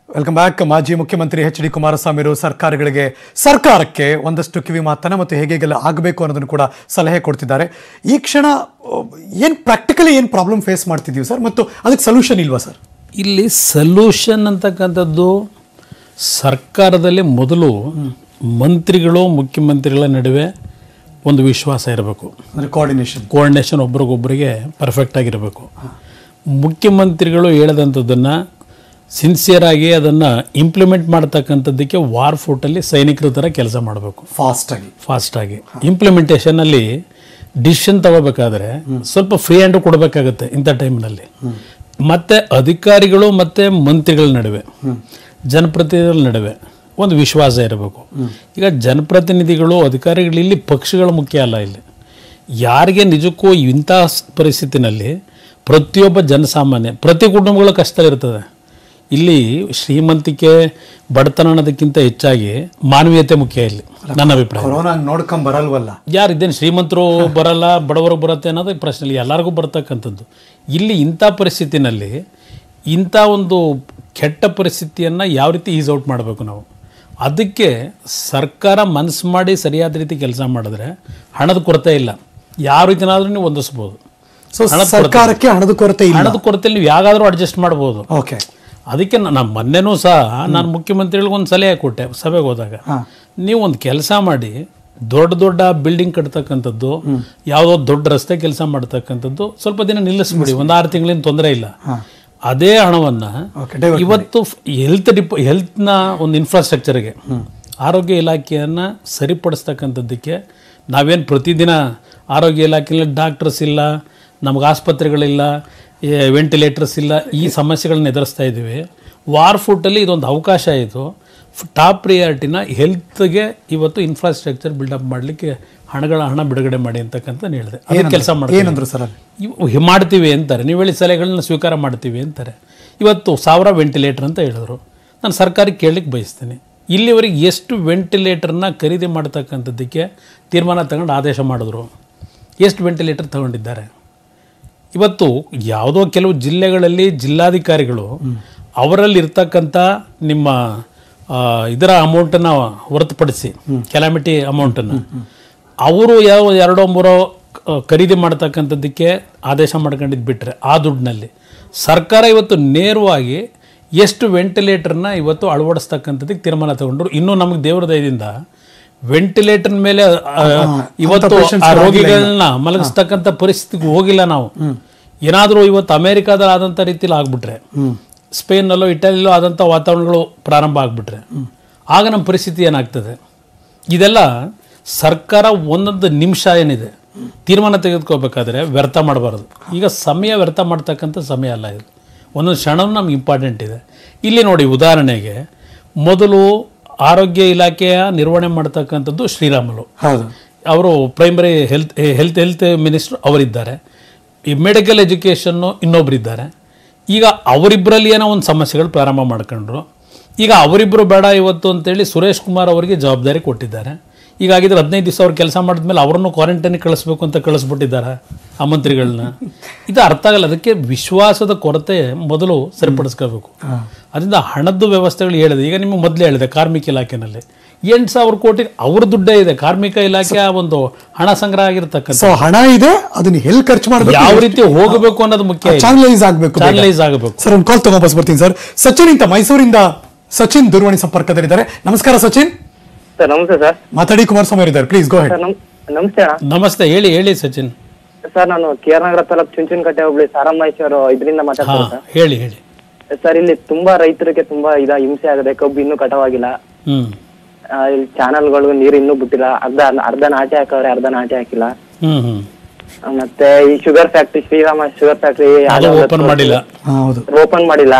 Welcome back ಮಾಜಿ ಮುಖ್ಯಮಂತ್ರಿ H D Kumaraswamy ಅವರು ಸರ್ಕಾರಗಳಿಗೆ ಸರ್ಕಾರಕ್ಕೆ ಒಂದಷ್ಟು ಕಿವಿ ಮಾತನ್ನ ಮತ್ತು ಹೇಗೆ ಹೇಗೆಲ್ಲ ಆಗಬೇಕು ಅನ್ನೋದನ್ನು ಕೂಡ ಸಲಹೆ ಕೊಡ್ತಿದ್ದಾರೆ ಈ ಕ್ಷಣ ಏನು ಪ್ರಾಕ್ಟಿಕಲಿ ಏನು ಪ್ರಾಬ್ಲಮ್ ಫೇಸ್ ಮಾಡ್ತಿದ್ದೀವಿ ಸರ್ ಮತ್ತು ಅದಕ್ಕೆ ಸೊಲ್ಯೂಷನ್ ಇಲ್ವಾ ಸರ್ ಇಲ್ಲಿ ಸೊಲ್ಯೂಷನ್ ಅಂತಕ್ಕಂಥದ್ದು ಸರ್ಕಾರದಲ್ಲಿ ಮೊದಲು ಮಂತ್ರಿಗಳು ಮುಖ್ಯಮಂತ್ರಿಗಳ ನಡುವೆ ಒಂದು ವಿಶ್ವಾಸ ಇರಬೇಕು ಅಂದರೆ ಕೋಆರ್ಡಿನೇಷನ್ ಕೋಆರ್ಡಿನೇಷನ್ ಒಬ್ರಿಗೊಬ್ಬರಿಗೆ ಪರ್ಫೆಕ್ಟ್ ಆಗಿರಬೇಕು ಮುಖ್ಯಮಂತ್ರಿಗಳು ಹೇಳಿದಂಥದ್ದನ್ನು ಸಿನ್ಸಿಯರಾಗಿ ಅದನ್ನು ಇಂಪ್ಲಿಮೆಂಟ್ ಮಾಡ್ತಕ್ಕಂಥದ್ದಕ್ಕೆ ವಾರ್ ಫೋರ್ಟಲ್ಲಿ ಸೈನಿಕರ ಥರ ಕೆಲಸ ಮಾಡಬೇಕು ಫಾಸ್ಟ್ ಆಗಿ ಫಾಸ್ಟಾಗಿ ಇಂಪ್ಲಿಮೆಂಟೇಷನಲ್ಲಿ ಡಿಸಿಷನ್ ತಗೋಬೇಕಾದ್ರೆ ಸ್ವಲ್ಪ ಫ್ರೀ ಹ್ಯಾಂಡ್ ಕೊಡಬೇಕಾಗತ್ತೆ ಇಂಥ ಟೈಮ್ನಲ್ಲಿ ಮತ್ತೆ ಅಧಿಕಾರಿಗಳು ಮತ್ತೆ ಮಂತ್ರಿಗಳ ನಡುವೆ ಜನಪ್ರತಿನಿಧಿಗಳ ನಡುವೆ ಒಂದು ವಿಶ್ವಾಸ ಇರಬೇಕು ಈಗ ಜನಪ್ರತಿನಿಧಿಗಳು ಅಧಿಕಾರಿಗಳು ಇಲ್ಲಿ ಪಕ್ಷಗಳ ಮುಖ್ಯ ಅಲ್ಲ ಇಲ್ಲಿ ಯಾರಿಗೆ ನಿಜಕ್ಕೂ ಇಂಥ ಸ್- ಪರಿಸ್ಥಿತಿನಲ್ಲಿ ಪ್ರತಿಯೊಬ್ಬ ಜನಸಾಮಾನ್ಯ ಪ್ರತಿ ಕುಟುಂಬಗಳ ಕಷ್ಟ ಇರ್ತದೆ ಇಲ್ಲಿ ಶ್ರೀಮಂತಿಕೆ ಬಡತನ ಅನ್ನೋದಕ್ಕಿಂತ ಹೆಚ್ಚಾಗಿ ಮಾನವೀಯತೆ ಮುಖ್ಯ ಇಲ್ಲಿ ನನ್ನ ಅಭಿಪ್ರಾಯ ಕೊರೋನಾ ನೋಡ್ಕೊಂಡ್ ಬರಲ್ವಲ್ಲ ಯಾರು ಇದ್ದೇನು ಶ್ರೀಮಂತರು ಬರಲ್ಲ ಬಡವರು ಬರುತ್ತೆ ಅನ್ನೋದು ಪ್ರಶ್ನೆ ಇಲ್ಲ ಎಲ್ಲರಿಗೂ ಬರ್ತಕ್ಕಂಥದ್ದು ಇಲ್ಲಿ ಇಂಥ ಪರಿಸ್ಥಿತಿನಲ್ಲಿ ಇಂಥ ಒಂದು ಕೆಟ್ಟ ಪರಿಸ್ಥಿತಿಯನ್ನು ಯಾವ ರೀತಿ ಈಸ್ ಔಟ್ ಮಾಡಬೇಕು ನಾವು ಅದಕ್ಕೆ ಸರ್ಕಾರ ಮನಸ್ಸು ಮಾಡಿ ಸರಿಯಾದ ರೀತಿ ಕೆಲಸ ಮಾಡಿದ್ರೆ ಹಣದ ಕೊರತೆ ಇಲ್ಲ ಯಾವ ರೀತಿನಾದ್ರೂ ನೀವು ಹೊಂದಿಸ್ಬೋದು ಸೊ ಸರ್ಕಾರಕ್ಕೆ ಹಣದ ಕೊರತೆ ಇಲ್ಲ ಹಣದ ಕೊರತೆ ನೀವು ಯಾವಾಗಾದ್ರೂ ಅಡ್ಜಸ್ಟ್ ಮಾಡ್ಬೋದು ಓಕೆ ಅದಕ್ಕೆ ನಾನು ಮೊನ್ನೆನೂ ಸಹ ನಾನು ಮುಖ್ಯಮಂತ್ರಿಗಳಿಗೆ ಒಂದು ಸಲಹೆ ಕೊಟ್ಟೆ ಸಭೆಗೆ ಹೋದಾಗ ನೀವು ಒಂದು ಕೆಲಸ ಮಾಡಿ ದೊಡ್ಡ ದೊಡ್ಡ ಬಿಲ್ಡಿಂಗ್ ಕಟ್ತಕ್ಕಂಥದ್ದು ಯಾವುದೋ ದೊಡ್ಡ ರಸ್ತೆ ಕೆಲಸ ಮಾಡ್ತಕ್ಕಂಥದ್ದು ಸ್ವಲ್ಪ ದಿನ ನಿಲ್ಲಿಸ್ಬಿಡಿ ಒಂದು ಆರು ತಿಂಗಳಿಂದ ತೊಂದರೆ ಇಲ್ಲ ಅದೇ ಹಣವನ್ನ ಓಕೆ ಡೈವರ್ಟ್ ಇವತ್ತು ಹೆಲ್ತ್ ಡಿಪ ಹೆಲ್ತ್ನ ಒಂದು ಇನ್ಫ್ರಾಸ್ಟ್ರಕ್ಚರ್ಗೆ ಆರೋಗ್ಯ ಇಲಾಖೆಯನ್ನು ಸರಿಪಡಿಸ್ತಕ್ಕಂಥದ್ದಕ್ಕೆ ನಾವೇನು ಪ್ರತಿದಿನ ಆರೋಗ್ಯ ಇಲಾಖೆಯಲ್ಲಿ ಡಾಕ್ಟರ್ಸ್ ಇಲ್ಲ ನಮ್ಗೆ ಆಸ್ಪತ್ರೆಗಳಿಲ್ಲ ವೆಂಟಿಲೇಟರ್ಸ್ ಇಲ್ಲ ಈ ಸಮಸ್ಯೆಗಳನ್ನ ಎದುರಿಸ್ತಾ ಇದ್ದೀವಿ ವಾರ್ ಫುಟ್ಟಲ್ಲಿ ಇದೊಂದು ಅವಕಾಶ ಇದು ಟಾಪ್ ಪ್ರಿಯಾರಿಟಿನ ಹೆಲ್ತ್ಗೆ ಇವತ್ತು ಇನ್ಫ್ರಾಸ್ಟ್ರಕ್ಚರ್ ಬಿಲ್ಡಪ್ ಮಾಡಲಿಕ್ಕೆ ಹಣಗಳ ಹಣ ಬಿಡುಗಡೆ ಮಾಡಿ ಅಂತಕ್ಕಂಥ ಹೇಳಿದೆ ಅದಕ್ಕೆ ಕೆಲಸ ಮಾಡ್ತೀವಿ ಏನಂದ್ರು ಸರ್ ಅಲ್ಲಿ ಇವ್ ಮಾಡ್ತೀವಿ ಅಂತಾರೆ ನೀವು ಹೇಳಿ ಸಲಹೆಗಳನ್ನ ಸ್ವೀಕಾರ ಮಾಡ್ತೀವಿ ಅಂತಾರೆ ಇವತ್ತು ಸಾವಿರ ವೆಂಟಿಲೇಟರ್ ಅಂತ ಹೇಳಿದ್ರು ನಾನು ಸರ್ಕಾರಕ್ಕೆ ಕೇಳಲಿಕ್ಕೆ ಬಯಸ್ತೀನಿ ಇಲ್ಲಿವರೆಗೆ ಎಷ್ಟು ವೆಂಟಿಲೇಟರ್ನ ಖರೀದಿ ಮಾಡ್ತಕ್ಕಂಥದ್ದಕ್ಕೆ ತೀರ್ಮಾನ ತಗೊಂಡು ಆದೇಶ ಮಾಡಿದ್ರು ಎಷ್ಟು ವೆಂಟಿಲೇಟರ್ ತಗೊಂಡಿದ್ದಾರೆ ಇವತ್ತು ಯಾವುದೋ ಕೆಲವು ಜಿಲ್ಲೆಗಳಲ್ಲಿ ಜಿಲ್ಲಾಧಿಕಾರಿಗಳು ಅವರಲ್ಲಿ ಇರ್ತಕ್ಕಂಥ ನಿಮ್ಮ ಆ, ಇದರ ಅಮೌಂಟನ್ನು ಹೊರತುಪಡಿಸಿ ಕೆಲಾಮಿಟಿ ಅಮೌಂಟನ್ನು ಅವರು ಯಾವ ಎರಡೋ ಮೂರೋ ಕ- ಖರೀದಿ ಮಾಡ್ತಕ್ಕಂಥದ್ದಕ್ಕೆ ಆದೇಶ ಮಾಡ್ಕೊಂಡಿದ್ದು ಬಿಟ್ಟರೆ ಆ ದುಡ್ಡಿನಲ್ಲಿ ಸರ್ಕಾರ ಇವತ್ತು ನೇರವಾಗಿ ಎಷ್ಟು ವೆಂಟಿಲೇಟರ್ನ ಇವತ್ತು ಅಳವಡಿಸ್ತಕ್ಕಂಥದ್ದಕ್ಕೆ ತೀರ್ಮಾನ ತಗೊಂಡ್ರು ಇನ್ನೂ ನಮಗೆ ದೇವರ ದಯದಿಂದ ವೆಂಟಿಲೇಟರ್ ಮೇಲೆ ಆ, ಇವತ್ತು ಆ ರೋಗಿಗಳನ್ನ ಮಲಗಿಸ್ತಕ್ಕಂಥ ಪರಿಸ್ಥಿತಿಗೆ ಹೋಗಿಲ್ಲ ನಾವು ಏನಾದರೂ ಇವತ್ತು ಅಮೆರಿಕಾದಲ್ಲಿ ಆದಂಥ ರೀತಿಲಿ ಆಗ್ಬಿಟ್ರೆ ಸ್ಪೇನ್ನಲ್ಲೋ ಇಟಲಿಯಲ್ಲೋ ಆದಂಥ ವಾತಾವರಣಗಳು ಪ್ರಾರಂಭ ಆಗ್ಬಿಟ್ರೆ ಆಗ ನಮ್ಮ ಪರಿಸ್ಥಿತಿ ಏನಾಗ್ತದೆ ಇದೆಲ್ಲ ಸರ್ಕಾರ ಒಂದೊಂದು ನಿಮಿಷ ಏನಿದೆ ತೀರ್ಮಾನ ತೆಗೆದುಕೋಬೇಕಾದ್ರೆ ವ್ಯರ್ಥ ಮಾಡಬಾರ್ದು ಈಗ ಸಮಯ ವ್ಯರ್ಥ ಮಾಡ್ತಕ್ಕಂಥ ಸಮಯ ಅಲ್ಲ ಇದು ಒಂದೊಂದು ಕ್ಷಣವೂ ನಮ್ಗೆ ಇಂಪಾರ್ಟೆಂಟ್ ಇದೆ ಇಲ್ಲಿ ನೋಡಿ ಉದಾಹರಣೆಗೆ ಮೊದಲು ಆರೋಗ್ಯ ಇಲಾಖೆಯ ನಿರ್ವಹಣೆ ಮಾಡ್ತಕ್ಕಂಥದ್ದು ಶ್ರೀರಾಮುಲು ಹೌದು ಅವರು primary health health health minister ಅವರಿದ್ದಾರೆ ಈ ಮೆಡಿಕಲ್ ಎಜುಕೇಷನ್ನು ಇನ್ನೊಬ್ಬರಿದ್ದಾರೆ ಈಗ ಅವರಿಬ್ಬರಲ್ಲಿ ಏನೋ ಒಂದು ಸಮಸ್ಯೆಗಳು ಪ್ರಾರಂಭ ಮಾಡ್ಕೊಂಡ್ರು ಈಗ ಅವರಿಬ್ಬರು ಬೇಡ ಇವತ್ತು ಅಂತೇಳಿ ಸುರೇಶ್ ಕುಮಾರ್ ಅವರಿಗೆ ಜವಾಬ್ದಾರಿ ಕೊಟ್ಟಿದ್ದಾರೆ ಈಗ ಆಗಿದ್ರೆ ಹದಿನೈದು ದಿವಸ ಅವ್ರು ಕೆಲಸ ಮಾಡಿದ್ಮೇಲೆ ಅವ್ರನ್ನು ಕ್ವಾರಂಟೈನಿಗೆ ಕಳಿಸ್ಬೇಕು ಅಂತ ಕಳಿಸ್ಬಿಟ್ಟಿದ್ದಾರೆ ಆ ಮಂತ್ರಿಗಳನ್ನ ಇದು ಅರ್ಥ ಆಗಲ್ಲ ಅದಕ್ಕೆ ವಿಶ್ವಾಸದ ಕೊರತೆ ಮೊದಲು ಸರಿಪಡಿಸ್ಕೋಬೇಕು ಅದರಿಂದ ಹಣದ್ದು ವ್ಯವಸ್ಥೆಗಳು ಹೇಳಿದೆ ಈಗ ನಿಮಗೆ ಮೊದಲೇ ಹೇಳಿದೆ ಕಾರ್ಮಿಕ ಇಲಾಖೆನಲ್ಲಿ ಎಂಟು ಸಾವಿರ ಕೋಟಿ ಅವ್ರ ದುಡ್ಡೇ ಇದೆ ಕಾರ್ಮಿಕ ಇಲಾಖೆಯ ಒಂದು ಹಣ ಸಂಗ್ರಹ ಆಗಿರ್ತಕ್ಕಂಥ ಸೊ ಹಣ ಇದೆ ಅದನ್ನ ಎಲ್ಲಿ ಖರ್ಚು ಮಾಡಬೇಕು ಯಾವ ರೀತಿ ಹೋಗಬೇಕು ಅನ್ನೋದು ಮುಖ್ಯ ಇದೆ. ಚಾನಲೈಸ್ ಆಗಬೇಕು ಚಾನಲೈಸ್ ಆಗಬೇಕು ಸರ್ ಒಂದು ಕಾಲ್ ತಗೊಂಡ್ ಬರ್ತೀನಿ ಸರ್ ಸಚಿನ್ ಇಂತ ಮೈಸೂರಿಂದ ಸಚಿನ್ ದೂರವಾಣಿ ಸಂಪರ್ಕದಲ್ಲಿದ್ದಾರೆ ನಮಸ್ಕಾರ ಸಚಿನ್ ಸರ್ ನಮಸ್ತೆ ಸರ್ ಮಾತಾಡಿ ಕುಮಾರಸ್ವಾಮಿ ಅವರಿದ್ದಾರೆ ಪ್ಲೀಸ್ ಗೋ ಹೆಡ್ ಸರ್ ನಮ್ ನಮಸ್ತೆ ಅಣ್ಣ ನಮಸ್ತೆ ಹೇಳಿ ಹೇಳಿ ಸಚಿನ್ ಸರ್ ನಾನು ಕೆ ಆರ್ ನಗರ ತಾಲೂಕು ಚುಂಚನಕಟ್ಟೆ ಹೋಬಳಿ ಸಾರಮ್ಮೈಶ್ವರ ಇದರಿಂದ ಹಾ ಮಾತಾಡ್ತೀನಿ ಹೇಳಿ ಹೇಳಿ ಸರ್ ಸರ್ ಇಲ್ಲಿ ತುಂಬಾ ರೈತರಿಗೆ ತುಂಬಾ ಇದ ಹಿಂಸೆ ಆಗಿದೆ ಕಬ್ಬು ಇನ್ನೂ ಕಟಾವಾಗಿಲ್ಲ ಹ್ಮ್ ಆ, ಇಲ್ಲಿ ಚಾನಲ್ಗಳು ನೀರು ಇನ್ನೂ ಬಿಟ್ಟಿಲ್ಲ ಅರ್ಧ ಅರ್ಧ ನಾಟಿ ಹಾಕವ್ರೆ ಅರ್ಧ ನಾಟಿ ಹಾಕಿಲ್ಲ ಹ್ಮ್ ಹ್ಮ್ ಆ, ಮತ್ತೆ ಈ sugar factory Srirama sugar factory ಅದು ಓಪನ್ ಮಾಡಿಲ್ಲ ಹೌದು ಓಪನ್ ಮಾಡಿಲ್ಲ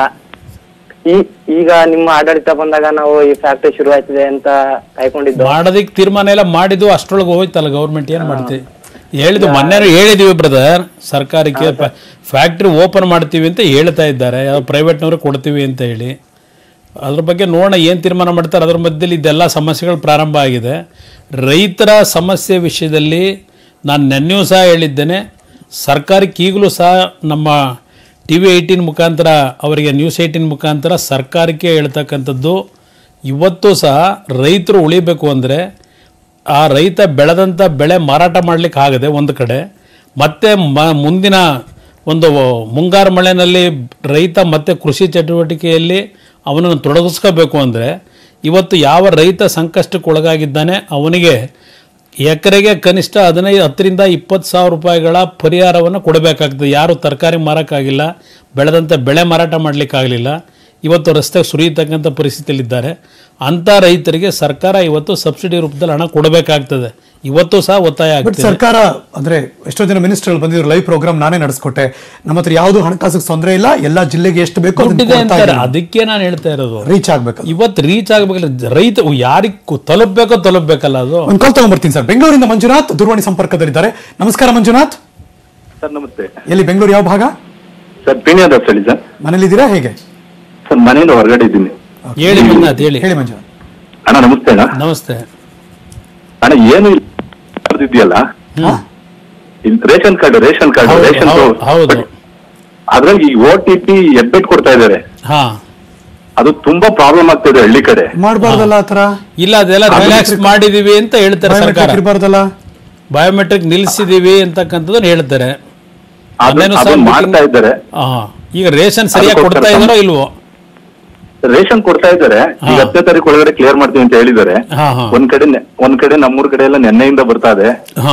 ಈ ಈಗ ನಿಮ್ಮ ಆಡಳಿತ ಬಂದಾಗ ನಾವು ಈ ಫ್ಯಾಕ್ಟ್ರಿ ಶುರು ಆಯ್ತಿದೆ ಅಂತ ಕಾಯ್ಕೊಂಡಿದ್ದು ಮಾಡೋದಕ್ಕೆ ತೀರ್ಮಾನ ಎಲ್ಲ ಮಾಡಿದ್ದು ಅಷ್ಟ್ರೊಳಗೆ ಹೋಯ್ತಲ್ಲ ಗೌರ್ಮೆಂಟ್ ಏನ್ ಮಾಡ್ತೀವಿ ಹೇಳಿದ್ದು ಮೊನ್ನೆ ಹೇಳಿದೀವಿ ಬ್ರದರ್ ಸರ್ಕಾರಕ್ಕೆ ಫ್ಯಾಕ್ಟ್ರಿ ಓಪನ್ ಮಾಡ್ತೀವಿ ಅಂತ ಹೇಳ್ತಾ ಇದ್ದಾರೆ ಯಾವ ಪ್ರೈವೇಟ್ನವ್ರಿಗೆ ಕೊಡ್ತೀವಿ ಅಂತ ಹೇಳಿ ಅದ್ರ ಬಗ್ಗೆ ನೋಡೋಣ ಏನು ತೀರ್ಮಾನ ಮಾಡ್ತಾರೆ ಅದ್ರ ಮಧ್ಯದಲ್ಲಿ ಇದೆಲ್ಲ ಸಮಸ್ಯೆಗಳು ಪ್ರಾರಂಭ ಆಗಿದೆ ರೈತರ ಸಮಸ್ಯೆ ವಿಷಯದಲ್ಲಿ ನಾನು ನೆನ್ನೆಯೂ ಸಹ ಹೇಳಿದ್ದೇನೆ ಸರ್ಕಾರಕ್ಕೆ ಈಗಲೂ ಸಹ ನಮ್ಮ ಟಿ ವಿ ಏಯ್ಟೀನ್ ಮುಖಾಂತರ ಅವರಿಗೆ ನ್ಯೂಸ್ ಏಯ್ಟೀನ್ ಮುಖಾಂತರ ಸರ್ಕಾರಕ್ಕೆ ಹೇಳ್ತಕ್ಕಂಥದ್ದು ಇವತ್ತು ಸಹ ರೈತರು ಉಳಿಬೇಕು ಅಂದರೆ ಆ ರೈತ ಬೆಳೆದಂಥ ಬೆಳೆ ಮಾರಾಟ ಮಾಡಲಿಕ್ಕೆ ಆಗದೆ ಒಂದು ಕಡೆ ಮತ್ತೆ ಮ ಮುಂದಿನ ಒಂದು ಮುಂಗಾರು ಮಳೆಯಲ್ಲಿ ರೈತ ಮತ್ತೆ ಕೃಷಿ ಚಟುವಟಿಕೆಯಲ್ಲಿ ಅವನನ್ನು ತೊಡಗಿಸ್ಕೋಬೇಕು ಅಂದರೆ ಇವತ್ತು ಯಾವ ರೈತ ಸಂಕಷ್ಟಕ್ಕೆ ಒಳಗಾಗಿದ್ದಾನೆ ಅವನಿಗೆ ಎಕರೆಗೆ ಕನಿಷ್ಠ ಹದಿನೈದು ಹತ್ತರಿಂದ ಇಪ್ಪತ್ತು ಸಾವಿರ ರೂಪಾಯಿಗಳ ಪರಿಹಾರವನ್ನು ಕೊಡಬೇಕಾಗ್ತದೆ ಯಾರು ತರಕಾರಿ ಮಾರೋಕ್ಕಾಗಿಲ್ಲ ಬೆಳೆದಂಥ ಬೆಳೆ ಮಾರಾಟ ಮಾಡಲಿಕ್ಕಾಗಲಿಲ್ಲ ಇವತ್ತು ರಸ್ತೆ ಸುರಿಯತಕ್ಕಂಥ ಪರಿಸ್ಥಿತಿಯಲ್ಲಿದ್ದಾರೆ ಅಂಥ ರೈತರಿಗೆ ಸರ್ಕಾರ ಇವತ್ತು ಸಬ್ಸಿಡಿ ರೂಪದಲ್ಲಿ ಹಣ ಕೊಡಬೇಕಾಗ್ತದೆ ಇವತ್ತು ಸಹ ಒತ್ತಾಯ ಬಟ್ ಆಗ್ತದೆ ಸರ್ಕಾರ ಅಂದ್ರೆ ಎಷ್ಟೋ ಜನ ಮಿನಿಸ್ಟರ್ಗಳು ಬಂದಿದ್ರು ಲೈವ್ ಪ್ರೋಗ್ರಾಮ್ ನಾನೇ ನಡೆಸ್ಕೊಟ್ಟೆ ನಮ್ಮ ಹತ್ರ ಯಾವುದು ಹಣಕಾಸಿಗೆ ತೊಂದರೆ ಇಲ್ಲ ಎಲ್ಲಾ ಜಿಲ್ಲೆಗೆ ಎಷ್ಟು ಬೇಕೋ ದುಡ್ಡಿದೆ ಅಂತಾರೆ ಅದಕ್ಕೆ ನಾನು ಹೇಳ್ತಾ ಇರೋದು ರೀಚ್ ಆಗ್ಬೇಕು ಇವತ್ತು ರೀಚ್ ಆಗಬೇಕಲ್ಲ ರೈತ ಯಾರಿಗೆ ತಲುಪಬೇಕೋ ತಲುಪಬೇಕಲ್ಲ ಅದು ಒಂದು ಕಾಲ್ ತಗೊಂಡ್ಬರ್ತೀನಿ ಸರ್ ಬೆಂಗಳೂರಿಂದ ಮಂಜುನಾಥ್ ದೂರವಾಣಿ ಸಂಪರ್ಕದಲ್ಲಿದ್ದಾರೆ ನಮಸ್ಕಾರ ಮಂಜುನಾಥ್ ಸರ್ ನಮಸ್ತೆ ಎಲ್ಲಿ ಬೆಂಗಳೂರು ಯಾವ ಭಾಗ ಸರ್ ಪೀಣ್ಯದ ಹೇಳಿ ಸರ್ ಮನೇಲಿದ್ದೀರಾ ಹೇಗೆ ಸರ್ ಮನೆಯಿಂದ ಹೊರಗಡೆ ಇದ್ದೀನಿ ಹೇಳಿ ಮಂಜುನಾಥ್ ಹೇಳಿ ಹೇಳಿ ಮಂಜುನಾಥ್ ಅಣ್ಣ ನಮಸ್ತೆ ಅಣ್ಣ ನಮಸ್ತೆ ಅಣ್ಣ ಏನು ಇಲ್ಲ ಬರ್ದಿದ್ಯಲ್ಲ ಇಲ್ಲಿ ರೇಷನ್ ಕಾರ್ಡ್ ರೇಷನ್ ಕಾರ್ಡ್ ಹೌದು, ರೇಷನ್ ಹೌದು, ಹೌದು ಅದ್ರಲ್ಲಿ ಈ ಓ ಟಿ ಪಿ ಎಬ್ಬೆಟ್ ಕೊಡ್ತಾ ಇದ್ದಾರೆ ಹಾ ಅದು ತುಂಬಾ ಪ್ರಾಬ್ಲಮ್ ಆಗ್ತಾ ಇದೆ ಹಳ್ಳಿ ಕಡೆ ಮಾಡಬಾರ್ದಲ್ಲ ಆತರ ಇಲ್ಲ ಅದೆಲ್ಲ ರಿಲ್ಯಾಕ್ಸ್ ಮಾಡಿದೀವಿ ಅಂತ ಹೇಳ್ತಾರೆ ಸರ್ಕಾರ ಇರಬಾರ್ದಲ್ಲ ಬಯೋಮೆಟ್ರಿಕ್ ನಿಲ್ಲಿಸಿದೀವಿ ಅಂತಕ್ಕಂಥದ್ದನ್ನ ಹೇಳ್ತಾರೆ ಅದನ್ನ ಅದೇನು ಸಹ ಅದನ್ನ meeting- ಮಾಡ್ತಾ ಇದ್ದಾರೆ ಆ, ಈಗ ರೇಷನ್ ಸರಿಯಾಗಿ ಅದಕ್ಕೋಸ್ಕರ ಕೊಡ್ತಾ ಇದಾರೋ ತಮ್ಮ- ಇಲ್ವೋ ರೇಷನ್ ಕೊಡ್ತಾ ಇದ್ದಾರೆ ಈಗ ಹಾ. ಹತ್ತನೇ ತಾರೀಕು ಒಳಗಡೆ ಕ್ಲಿಯರ್ ಮಾಡ್ತೀವಿ ಅಂತ ಹೇಳಿದ್ದಾರೆ ಹಾ ಹಾ ಒಂದ್ ಕಡೆ ನೆ- ಒಂದ್ ಕಡೆ ನಮ್ಮೂರ್ ಕಡೆ ಎಲ್ಲ ನೆನ್ನೆಯಿಂದ ಬರ್ತಾ ಇದೆ ಹಾ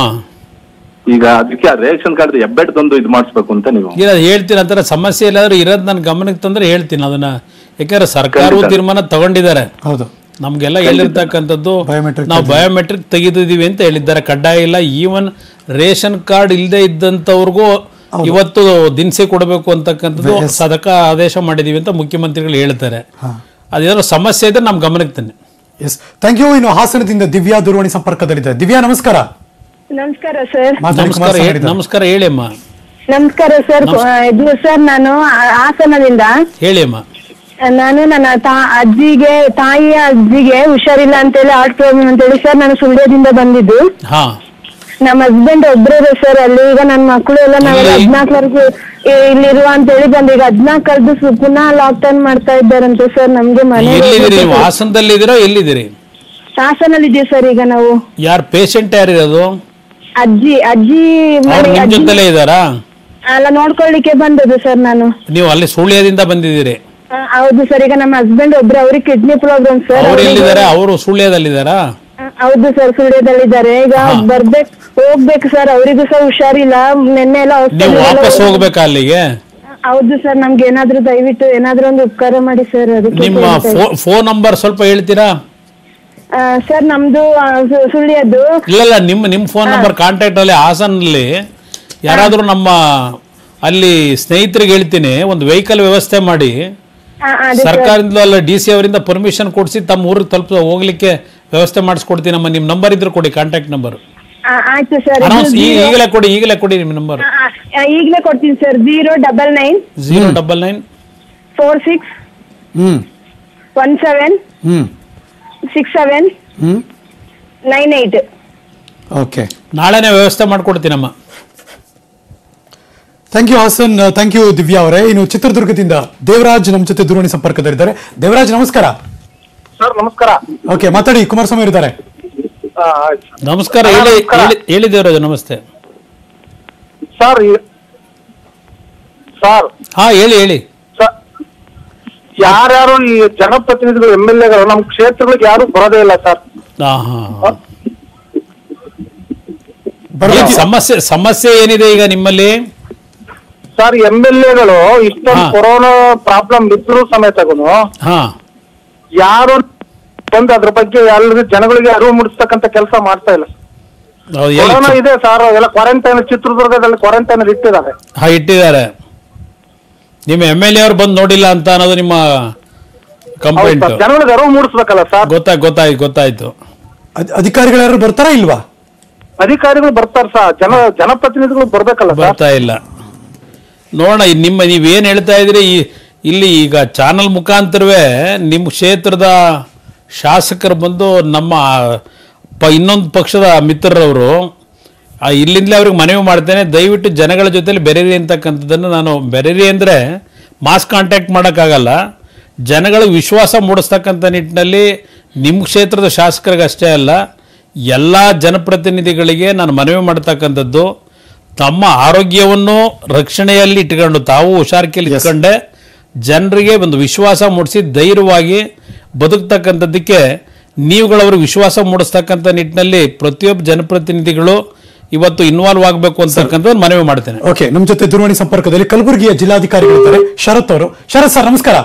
ಈಗ ಅದಕ್ಕೆ ಆ ರೇಷನ್ ಕಾರ್ಡ್ ಎಬ್ಬೆಟ್ ತಂದು ಇದು ಮಾಡಿಸ್ಬೇಕು ಅಂತ ನೀವು ಇಲ್ಲ ಹೇಳ್ತೀನಿ ಅಂತಾರೆ ಸಮಸ್ಯೆ ಎಲ್ಲಾದ್ರೂ ಇರೋದು ನನ್ನ ಗಮನಕ್ಕೆ ತಂದ್ರೆ ಹೇಳ್ತೀನಿ ಅದನ್ನ ಯಾಕಂದ್ರೆ ಸರ್ಕಾರವು ಖಂಡಿತ. ತೀರ್ಮಾನ ತಗೊಂಡಿದ್ದಾರೆ ಹೌದು ನಮ್ಗೆಲ್ಲ ಎಲ್ಲಿರ್ತಕ್ಕಂಥದ್ದು Biometric ನಾವು ಬಯೋಮೆಟ್ರಿಕ್ ತೆಗೆದಿದ್ದೀವಿ ಅಂತ ಹೇಳಿದ್ದಾರೆ ಕಡ್ಡಾಯ ಇಲ್ಲ ಈವನ್ ರೇಷನ್ ಕಾರ್ಡ್ ಇಲ್ಲದೆ ಇದ್ದಂಥವ್ರಿಗೂ ಇವತ್ತು ದಿನಸಿ ಕೊಡಬೇಕು ಅಂತಕ್ಕಂಥದ್ದು ಸದಕ ಆದೇಶ ಮಾಡಿದೀವಿ ಅಂತ ಮುಖ್ಯಮಂತ್ರಿಗಳು ಹೇಳ್ತಾರೆ ಅದೇನಾದ್ರು ಸಮಸ್ಯೆ ಇದ್ರೆ ನಮ್ಮ ಗಮನಕ್ಕೆ ತನ್ನಿ ಎಸ್ ಥ್ಯಾಂಕ್ ಯು ಇನ್ನು ಹಾಸನದಿಂದ ದಿವ್ಯಾ ದೂರವಾಣಿ ಸಂಪರ್ಕದಲ್ಲಿದ್ದಾರೆ ದಿವ್ಯಾ ನಮಸ್ಕಾರ ನಮಸ್ಕಾರ ಸರ್ ಮಾತಾಡಿ ನಮಸ್ಕಾರ ಕುಮಾರಸ್ವಾಮಿ ಹೇ- ಅವರಿದ್ದಾರೆ. ನಮಸ್ಕಾರ ಹೇಳಿ ಅಮ್ಮ ನಮಸ್ಕಾರ ಸರ್ ಇದು ಸರ್ ನಾನು ಆ- ಹಾಸನದಿಂದ ಹೇಳಿ ಅಮ್ಮ ನಾನು ನನ್ನ ತಾ ಅಜ್ಜಿಗೆ ತಾಯಿಯ ಅಜ್ಜಿಗೆ ಹುಷಾರಿಲ್ಲ ಅಂತೇಳಿ ಹಾರ್ಟ್ ಪ್ರಾಬ್ಲಮ್ ಅಂತೇಳಿ ಸರ್ ನಾನು ಸುಳ್ಯದಿಂದ ಬಂದಿದ್ದು ಹಾ ನಮ್ಮ ಹಸ್ಬೆಂಡ್ ಒಬ್ರೇ ಸರ್ ಅಲ್ಲಿ ಈಗ ನನ್ನ ಮಕ್ಕಳು ಎಲ್ಲ ನಾವೆಲ್ಲ ಇಲ್ಲಿ- ಹದ್ನಾಲ್ಕವರೆಗೂ ಇಲ್ಲಿರುವ ಅಂತೇಳಿ ಬಂದು ಈಗ ಹದ್ನಾಲ್ಕು ಕಳೆದು ಪುನಃ ಲಾಕ್ ಡೌನ್ ಮಾಡ್ತಾ ಇದ್ದಾರಂತೆ ಸರ್ ನಮ್ಗೆ ಮನೆ ಎಲ್ಲಿದ್ದೀರಿ ನೀವು ಹಾಸನದಲ್ಲಿ ಇದ್ದೀರೋ ಎಲ್ಲಿದ್ದೀರಿ ಹಾಸನಲ್ಲಿ ಇದೀವಿ ಸರ್ ಈಗ ನಾವು ಯಾರು ಪೇಷಂಟ್ ಯಾರಿರೋದು ಅಜ್ಜಿ ಅಜ್ಜಿ ಅವ್ರು ಮನೆ- ನಿಮ್ ಅಜ್ಜಿ ಜೊತೆಲೇ ಇದ್ದಾರಾ ಎಲ್ಲ ನೋಡ್ಕೊಳ್ಳಿಕ್ಕೆ ಬಂದದ್ದು ಸರ್ ನಾನು ನೀವು ಅಲ್ಲಿ ಸುಳ್ಯದಿಂದ ಬಂದಿದ್ದೀರಿ ಆ, ಹೌದು ಸರ್ ಈಗ ನಮ್ಮ ಹಸ್ಬೆಂಡ್ ಒಬ್ರು ಅವ್ರಿಗೆ ಕಿಡ್ನಿ ಪ್ರಾಬ್ಲಮ್ ಸರ್ ಅವ್ರು ಅವ್ರಿಗೆ- ಎಲ್ಲಿದ್ದಾರೆ ಅವರು ಸುಳ್ಯದಲ್ಲಿದ್ದಾರಾ ಆ, ಹೌದು ಸರ್ ಸುಳ್ಯದಲ್ಲಿದ್ದಾರೆ ಈಗ ಬರ್ಬೇಕು ಹೋಗ್ಬೇಕು ಸರ್ ಅವರಿಗೂ ಸಹ ಹುಷಾರಿಲ್ಲ ನಿನ್ನೆ ಎಲ್ಲ ನೀವು hospital ಎಲ್ಲ ವಾಪಸ್ ಹೋಗಿ- ಹೋಗ್ಬೇಕಾ ಅಲ್ಲಿಗೆ ಹೌದು ಸರ್ ನಮ್ಗೆ ಏನಾದ್ರೂ ದಯವಿಟ್ಟು ಏನಾದ್ರೂ ಒಂದು ಉಪಕಾರ ಮಾಡಿ ಸರ್ ಅದಕ್ಕೆ ನಿಮ್ಮ ಕೇಳ್ತಾ ಇದ್ದೀನಿ. ಫೋನ್ ನಂಬರ್ ಸ್ವಲ್ಪ ಹೇಳ್ತೀರಾ ಆ, ಸರ್ ನಮ್ದು ಆ, ಸು- ಸುಳ್ಯದ್ದು ಇಲ್ಲ ಇಲ್ಲ ನಿಮ್ಮ ನಿಮ್ಮ ಫೋನ್ ನಂಬರ್ ಕಾಂಟ್ಯಾಕ್ಟ್ ಅಲ್ಲಿ ಹಾಸನಲ್ಲಿ ಯಾರಾದರೂ ನಮ್ಮ ಅಲ್ಲಿ ಸ್ನೇಹಿತರಿಗೆ ಹೇಳ್ತೀನಿ ಒಂದು ವೆಹಿಕಲ್ ವ್ಯವಸ್ಥೆ ಮಾಡಿ ಆ, ಅದೇ ಸರ್. ಸರ್ಕಾರದಿಂದ ಅಲ್ಲ ಡಿ ಸಿ ಅವರಿಂದ ಪರ್ಮಿಷನ್ ಕೊಡಿಸಿ ತಮ್ಮ ಊರಿಗೆ ತಲುಪ ಹೋಗ್ಲಿಕ್ಕೆ ವ್ಯವಸ್ಥೆ ಮಾಡಿಸ್ಕೊಡ್ತೀನಿ ನಮ್ಮ ನಿಮ್ಮ ನಂಬರ್ ಇದ್ರೆ ಕೊಡಿ ಕಾಂಟ್ಯಾಕ್ಟ್ ನಂಬರ್ ಆ, ಆಯ್ತು ಸರ್ ಅನೌನ್ಸ್ ಈಗಲೇ ಕೊಡಿ ಈಗಲೇ ಕೊಡಿ ನಿಮ್ಮ ನಂಬರ್ ಈಗಲೇ ಕೊಡ್ತೀನಿ sir zero double nine zero double nine four six hmm one seven hmm six seven hmm nine eight okay ನಾಳೆನೇ ವ್ಯವಸ್ಥೆ ಮಾಡ್ಕೊಡ್ತೀನಮ್ಮ thank you Hassan thank you Divya ಅವರೇ ಇನ್ನು ಚಿತ್ರದುರ್ಗದಿಂದ ದೇವರಾಜ್ ನಮ್ಮ ಜೊತೆ ದೂರವಾಣಿ ಸಂಪರ್ಕದಲ್ಲಿದ್ದಾರೆ ದೇವರಾಜ್ ನಮಸ್ಕಾರ ಸರ್ ನಮಸ್ಕಾರ ಓಕೆ ಮಾತಾಡಿ ಕುಮಾರಸ್ವಾಮಿ ಅವರಿದ್ದಾರೆ ಆ, ಆಯ್ತು. ನಮಸ್ಕಾರ ಹೇಳಿ ನಮಸ್ಕಾರ. ಹೇಳಿ ಹೇಳಿ ದೇವರಾಜ್ ನಮಸ್ತೆ ಸರ್ ಈ- ಸರ್ ಹಾ ಹೇಳಿ ಹೇಳಿ ಸ- ಯಾರ್ಯಾರು ಈ ಜನಪ್ರತಿನಿಧಿಗಳು ಎಂ ಎಲ್ ಎಗಳು ನಮ್ಮ ಕ್ಷೇತ್ರಗಳಿಗೆ ಯಾರು ಬರೋದೇ ಇಲ್ಲ ಸರ್ ಹಾ ಹಾ ಹಾ. ಬರೋದು. ಏನ್ ಸಮಸ್ಯೆ ಸಮಸ್ಯೆ ಏನಿದೆ ಈಗ ನಿಮ್ಮಲ್ಲಿ ಸರ್ ಎಂ ಎಲ್ ಎಗಳು ಇಷ್ಟೊಂದು ಹಾ. ಕೊರೋನಾ ಪ್ರಾಬ್ಲಮ್ ಇದ್ರು ಸಮೇತಗೂ ಹಾ ಯಾರು ಬಂದು ಅದ್ರ ಬಗ್ಗೆ ಎಲ್ಲರಿಗೂ ಜನಗಳಿಗೆ ಅರಿವು ಮೂಡಿಸ್ತಕ್ಕಂತ ಕೆಲಸ ಮಾಡ್ತಾ ಇಲ್ಲ ಹೌದು, ಎಲ್ಲಿ ಕೊರೋನಾ ಇದೆ ಸರ್ ಎಲ್ಲ ಕ್ವಾರಂಟೈನ್ ಚಿತ್ರದುರ್ಗದಲ್ಲಿ ಕ್ವಾರಂಟೈನ್ ಇಟ್ಟಿದ್ದಾರೆ ಹಾ ಇಟ್ಟಿದ್ದಾರೆ ನಿಮ್ಮ ಎಮ್ ಎಲ್ ಎ ಅವ್ರು ಬಂದು ನೋಡಿಲ್ಲ ಅಂತ ಅನ್ನೋದು ನಿಮ್ಮ ಹೌದು ಕಂಪ್ಲೇಂಟ್ ಸರ್ ಜನಗಳಿಗೆ ಅರಿವು ಮೂಡಿಸ್ಬೇಕಲ್ಲ ಸರ್ ಗೊತ್ತಾಯ್ತು ಗೊತ್ತಾಯ್ತು ಗೊತ್ತಾಯ್ತು ಅದ್- ಅಧಿಕಾರಿಗಳು ಯಾರು ಬರ್ತಾರಾ ಇಲ್ವಾ ಅಧಿಕಾರಿಗಳು ಬರ್ತಾರೆ ಸರ್ ಜನ ಜನಪ್ರತಿನಿಧಿಗಳು ಬರ್ಬೇಕಲ್ಲ ಸರ್ ಬರ್ತಾ ಇಲ್ಲ ನೋಡೋಣ ಇದ್ ನಿಮ್ಮ ನೀವೇನು ಹೇಳ್ತಾ ಇದ್ರಿ ಈ ಇಲ್ಲಿ ಈಗ ಚಾನಲ್ ಮುಖಾಂತರವೇ ನಿಮ್ಮ ಕ್ಷೇತ್ರದ ಶಾಸಕರು ಬಂದು ನಮ್ಮ ಪ ಇನ್ನೊಂದು ಪಕ್ಷದ ಮಿತ್ರರವರು ಆ ಇಲ್ಲಿಂದಲೇ ಅವ್ರಿಗೆ ಮನವಿ ಮಾಡ್ತೇನೆ ದಯವಿಟ್ಟು ಜನಗಳ ಜೊತೆಲಿ ಬೆರೀರಿ ಅಂತಕ್ಕಂಥದ್ದನ್ನು ನಾನು ಬೆರೀರಿ ಅಂದರೆ ಮಾಸ್ ಕಾಂಟ್ಯಾಕ್ಟ್ ಮಾಡೋಕ್ಕಾಗಲ್ಲ ಜನಗಳ ವಿಶ್ವಾಸ ಮೂಡಿಸ್ತಕ್ಕಂಥ ನಿಟ್ಟಿನಲ್ಲಿ ನಿಮ್ಮ ಕ್ಷೇತ್ರದ ಶಾಸಕರಿಗೆ ಅಷ್ಟೇ ಅಲ್ಲ ಎಲ್ಲ ಜನಪ್ರತಿನಿಧಿಗಳಿಗೆ ನಾನು ಮನವಿ ಮಾಡ್ತಕ್ಕಂಥದ್ದು ತಮ್ಮ ಆರೋಗ್ಯವನ್ನು ರಕ್ಷಣೆಯಲ್ಲಿ ಇಟ್ಕೊಂಡು ತಾವು ಹುಷಾರಿಕೆಯಲ್ಲಿ ಇಟ್ಕೊಂಡೆ ಜನರಿಗೆ ಒಂದು ವಿಶ್ವಾಸ ಮೂಡಿಸಿ ಧೈರ್ಯವಾಗಿ ಬದುಕ್ತಕ್ಕಂಥದ್ದಕ್ಕೆ ನೀವುಗಳವ್ರಿಗೆ ವಿಶ್ವಾಸ ಮೂಡಿಸ್ತಕ್ಕಂಥ ನಿಟ್ಟಿನಲ್ಲಿ ಪ್ರತಿಯೊಬ್ಬ ಜನಪ್ರತಿನಿಧಿಗಳು ಇವತ್ತು ಇನ್ವಾಲ್ವ್ ಆಗಬೇಕು ಅಂತಕ್ಕಂಥದ್ದು ಮನವಿ ಮಾಡ್ತೇನೆ ಓಕೆ ನಮ್ಮ ಜೊತೆ ದೂರವಾಣಿ ಸಂಪರ್ಕದಲ್ಲಿ ಕಲಬುರಗಿಯ ಜಿಲ್ಲಾಧಿಕಾರಿಗಳಿದ್ದಾರೆ ಶರತ್ ಅವರು ಶರತ್ ಸರ್ ನಮಸ್ಕಾರ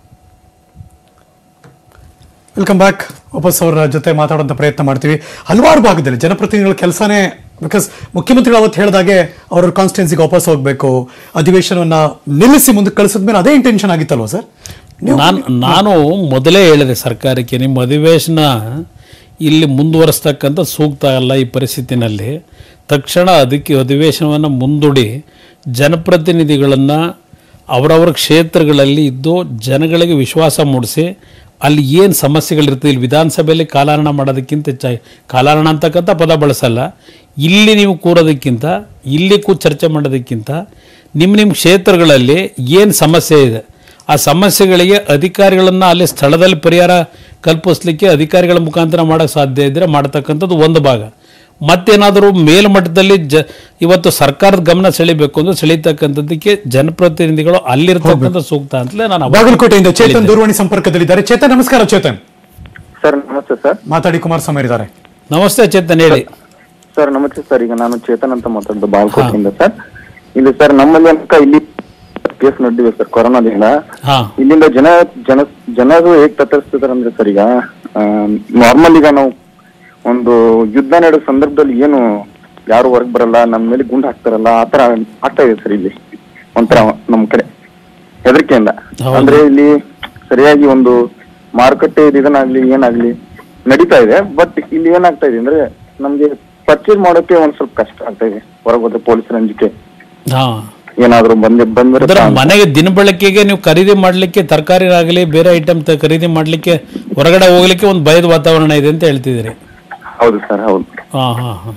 ವೆಲ್ಕಮ್ ಬ್ಯಾಕ್ ವಾಪಸ್ ಅವರ ಜೊತೆ ಮಾತಾಡುವಂತ ಪ್ರಯತ್ನ ಮಾಡ್ತೀವಿ ಹಲವಾರು ಭಾಗದಲ್ಲಿ ಜನಪ್ರತಿನಿಧಿಗಳ ಕೆಲಸನೇ ಬಿಕಾಸ್ ಮುಖ್ಯಮಂತ್ರಿಗಳು ಅವತ್ತು ಹೇಳಿದಾಗೆ ಅವ್ರ ಕಾನ್ಸ್ಟಿಟ್ಯೂನ್ಸಿಗೆ ವಾಪಸ್ ಹೋಗಬೇಕು ಅಧಿವೇಶನವನ್ನ ನಿಲ್ಲಿಸಿ ಮುಂದಕ್ಕೆ ಕಳಿಸಿದ್ಮೇಲೆ ಅದೇ ಇಂಟೆನ್ಷನ್ ಆಗಿತ್ತಲ್ವಾ ಸರ್ ನಾನು ನಾನು ಮೊದಲೇ ಹೇಳಿದೆ ಸರ್ಕಾರಕ್ಕೆ ನಿಮ್ಮ ಅಧಿವೇಶನ ಇಲ್ಲಿ ಮುಂದುವರಿಸ್ತಕ್ಕಂಥ ಸೂಕ್ತ ಅಲ್ಲ ಈ ಪರಿಸ್ಥಿತಿನಲ್ಲಿ ತಕ್ಷಣ ಅದಕ್ಕೆ ಅಧಿವೇಶನವನ್ನು ಮುಂದೂಡಿ ಜನಪ್ರತಿನಿಧಿಗಳನ್ನು ಅವರವರ ಕ್ಷೇತ್ರಗಳಲ್ಲಿ ಇದ್ದು ಜನಗಳಿಗೆ ವಿಶ್ವಾಸ ಮೂಡಿಸಿ ಅಲ್ಲಿ ಏನು ಸಮಸ್ಯೆಗಳಿರ್ತದೆ ಇಲ್ಲಿ ವಿಧಾನಸಭೆಯಲ್ಲಿ ಕಾಲಹರಣ ಮಾಡೋದಕ್ಕಿಂತ ಹೆಚ್ಚಾಗಿ ಕಾಲಹರಣ ಅಂತಕ್ಕಂಥ ಪದ ಬಳಸಲ್ಲ ಇಲ್ಲಿ ನೀವು ಕೂರೋದಕ್ಕಿಂತ ಇಲ್ಲಿ ಕೂ ಚರ್ಚೆ ಮಾಡೋದಕ್ಕಿಂತ ನಿಮ್ಮ ನಿಮ್ಮ ಕ್ಷೇತ್ರಗಳಲ್ಲಿ ಏನು ಸಮಸ್ಯೆ ಇದೆ ಆ ಸಮಸ್ಯೆಗಳಿಗೆ ಅಧಿಕಾರಿಗಳನ್ನು ಅಲ್ಲಿ ಸ್ಥಳದಲ್ಲಿ ಪರಿಹಾರ ಕಲ್ಪಿಸ್ಲಿಕ್ಕೆ ಅಧಿಕಾರಿಗಳ ಮುಖಾಂತರ ಮಾಡೋಕ್ಕೆ ಸಾಧ್ಯ ಇದ್ದರೆ ಮಾಡ್ತಕ್ಕಂಥದ್ದು ಒಂದು ಭಾಗ ಮತ್ತೇನಾದರೂ ಮೇಲ್ಮಟ್ಟದಲ್ಲಿ ಜ ಇವತ್ತು ಸರ್ಕಾರದ ಗಮನ ಸೆಳಿಬೇಕು ಅಂದ್ರೆ ಸೆಳೀತಕ್ಕಂಥದ್ದಕ್ಕೆ ಜನಪ್ರತಿನಿಧಿಗಳು ಅಲ್ಲಿರ್ತಕ್ಕಂಥ ಸೂಕ್ತ ಅಂತಲೇ ನಾನು ಅವಾಗ ಬಾಗಲಕೋಟೆಯಿಂದ ಚೇತನ್ ದೂರವಾಣಿ ಸಂಪರ್ಕದಲ್ಲಿದ್ದಾರೆ ಚೇತನ್ ನಮಸ್ಕಾರ ಚೇತನ್ ಸರ್ ನಮಸ್ತೆ ಸರ್ ಮಾತಾಡಿ ಕುಮಾರಸ್ವಾಮಿ ಇದ್ದಾರೆ ನಮಸ್ತೆ ಚೇತನ್ ಹೇಳಿ ಸರ್ ನಮಸ್ತೆ ಸರ್ ಈಗ ನಾನು ಚೇತನ್ ಅಂತ ಮಾತಾಡೋದು ಬಾಲ್ಕೋಟೆಯಿಂದ ಸರ್ ಇಲ್ಲಿ ಸರ್ ನಮ್ಮಲ್ಲಿ ಅಂತ ಇಲ್ಲಿ ಕೇಸ್ ನಡೆದಿದೆ ಸರ್ ಕೊರೋನಾದಿಂದ ಹಾ ಇಲ್ಲಿಂದ ಜನ ಜನ ಜನರು ಹೇಗ್ ತತ್ತರಿಸ್ತಿದಾರೆ ಅಂದ್ರೆ ಸರ್ ಈಗ ನಾರ್ಮಲ್ ಈಗ ನಾವು ಒಂದು ಯುದ್ಧ ನಡೆಯೋ ಸಂದರ್ಭದಲ್ಲಿ ಏನು ಯಾರು ಹೊರಗ್ ಬರಲ್ಲ ನಮ್ಮ ಮೇಲೆ ಗುಂಡು ಹಾಕ್ತಾರಲ್ಲ ಆತರ ಆಗ್ತಾ ಇದೆ ಸರ್ ಇಲ್ಲಿ ಒಂಥರ ನಮ್ ಕಡೆ ಹೆದರಿಕೆಯಿಂದ ಹೌದು. ಅಂದ್ರೆ ಇಲ್ಲಿ ಸರಿಯಾಗಿ ಒಂದು ಮಾರುಕಟ್ಟೆ ಇದನ್ನಾಗ್ಲಿ ಏನಾಗ್ಲಿ ನಡೀತಾ ಇದೆ ಬಟ್ ಇಲ್ಲಿ ಏನಾಗ್ತಾ ಇದೆ ಅಂದ್ರೆ ನಮ್ಗೆ ಪರ್ಚೇಸ್ ಮಾಡೋಕೆ ಒಂದ್ ಸ್ವಲ್ಪ ಕಷ್ಟ ಆಗ್ತಾ ಇದೆ ಹೊರಗೆ ಹೋದ್ರೆ ಪೊಲೀಸರ ಅಂಜಿಕೆ ಹಾ ಏನಾದ್ರು ಬಂದೆ ಬಂದ್ರೆ ಅಂದ್ರೆ ಮನೆಗೆ ದಿನಬಳಕೆಗೆ ನೀವು ಖರೀದಿ ಮಾಡ್ಲಿಕ್ಕೆ ತರಕಾರಿ ಆಗಲಿ ಬೇರೆ ಐಟಮ್ ಖರೀದಿ ಮಾಡ್ಲಿಕ್ಕೆ ಹೊರಗಡೆ ಹೋಗ್ಲಿಕ್ಕೆ ಒಂದು ಭಯದ ವಾತಾವರಣ ಇದೆ ಅಂತ ಹೇಳ್ತಿದ್ದೀರಿ ಹೌದು ಸರ್ ಹೌದು ಹಾ ಹಾ ಹಾ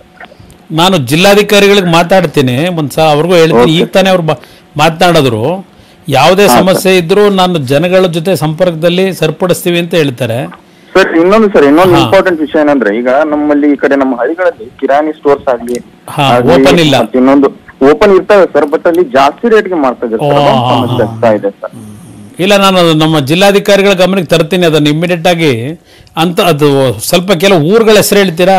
ನಾನು ಜಿಲ್ಲಾಧಿಕಾರಿಗಳಿಗೆ ಮಾತಾಡ್ತೀನಿ ಒಂದು ಸಲ ಅವ್ರಿಗೂ ಹೇಳ್ತೀನಿ ಈಗ ತಾನೇ ಅವ್ರು ಬ- ಮಾತನಾಡಿದ್ರು ಯಾವುದೇ ಸಮಸ್ಯೆ ಇದ್ರೂ ನಾನು ಜನಗಳ ಜೊತೆ ಸಂಪರ್ಕದಲ್ಲಿ ಸರಿಪಡಿಸ್ತೀವಿ ಅಂತ ಹೇಳ್ತಾರೆ ಸರ್ ಇನ್ನೊಂದು ಸರ್ ಇನ್ನೊಂದು ಇಂಪಾರ್ಟೆಂಟ್ ವಿಷಯ ಏನಂದ್ರೆ ಈಗ ನಮ್ಮಲ್ಲಿ ಈ ಕಡೆ ನಮ್ಮ ಹಳ್ಳಿಗಳಲ್ಲಿ ಕಿರಾಣಿ ಸ್ಟೋರ್ಸ್ ಆಗ್ಲಿ ಹಾ, ಆಗ್ಲಿ, open ಇಲ್ಲ. ಮತ್ತೆ ಇನ್ನೊಂದು ಓಪನ್ ಇರ್ತವೆ ಸರ್ ಬಟ್ ಅಲ್ಲಿ ಜಾಸ್ತಿ ರೇಟ್ಗೆ ಮಾಡ್ತಾ ಇದ್ದಾರೆ ಸರ್ ಓ, ಅದೊಂದು ಹಾ, ಸಮಸ್ಯೆ ಆಗ್ತಾ ಇದೆ ಸರ್ ಇಲ್ಲ ನಾನು ಅದು ನಮ್ಮ ಜಿಲ್ಲಾಧಿಕಾರಿಗಳ ಗಮನಕ್ಕೆ ತರ್ತೀನಿ ಅದನ್ನು ಇಮ್ಮಿಡಿಯೇಟ್ ಆಗಿ ಅಂತ ಅದು ಸ್ವಲ್ಪ ಕೆಲವು ಊರುಗಳ ಹೆಸರು ಹೇಳ್ತೀರಾ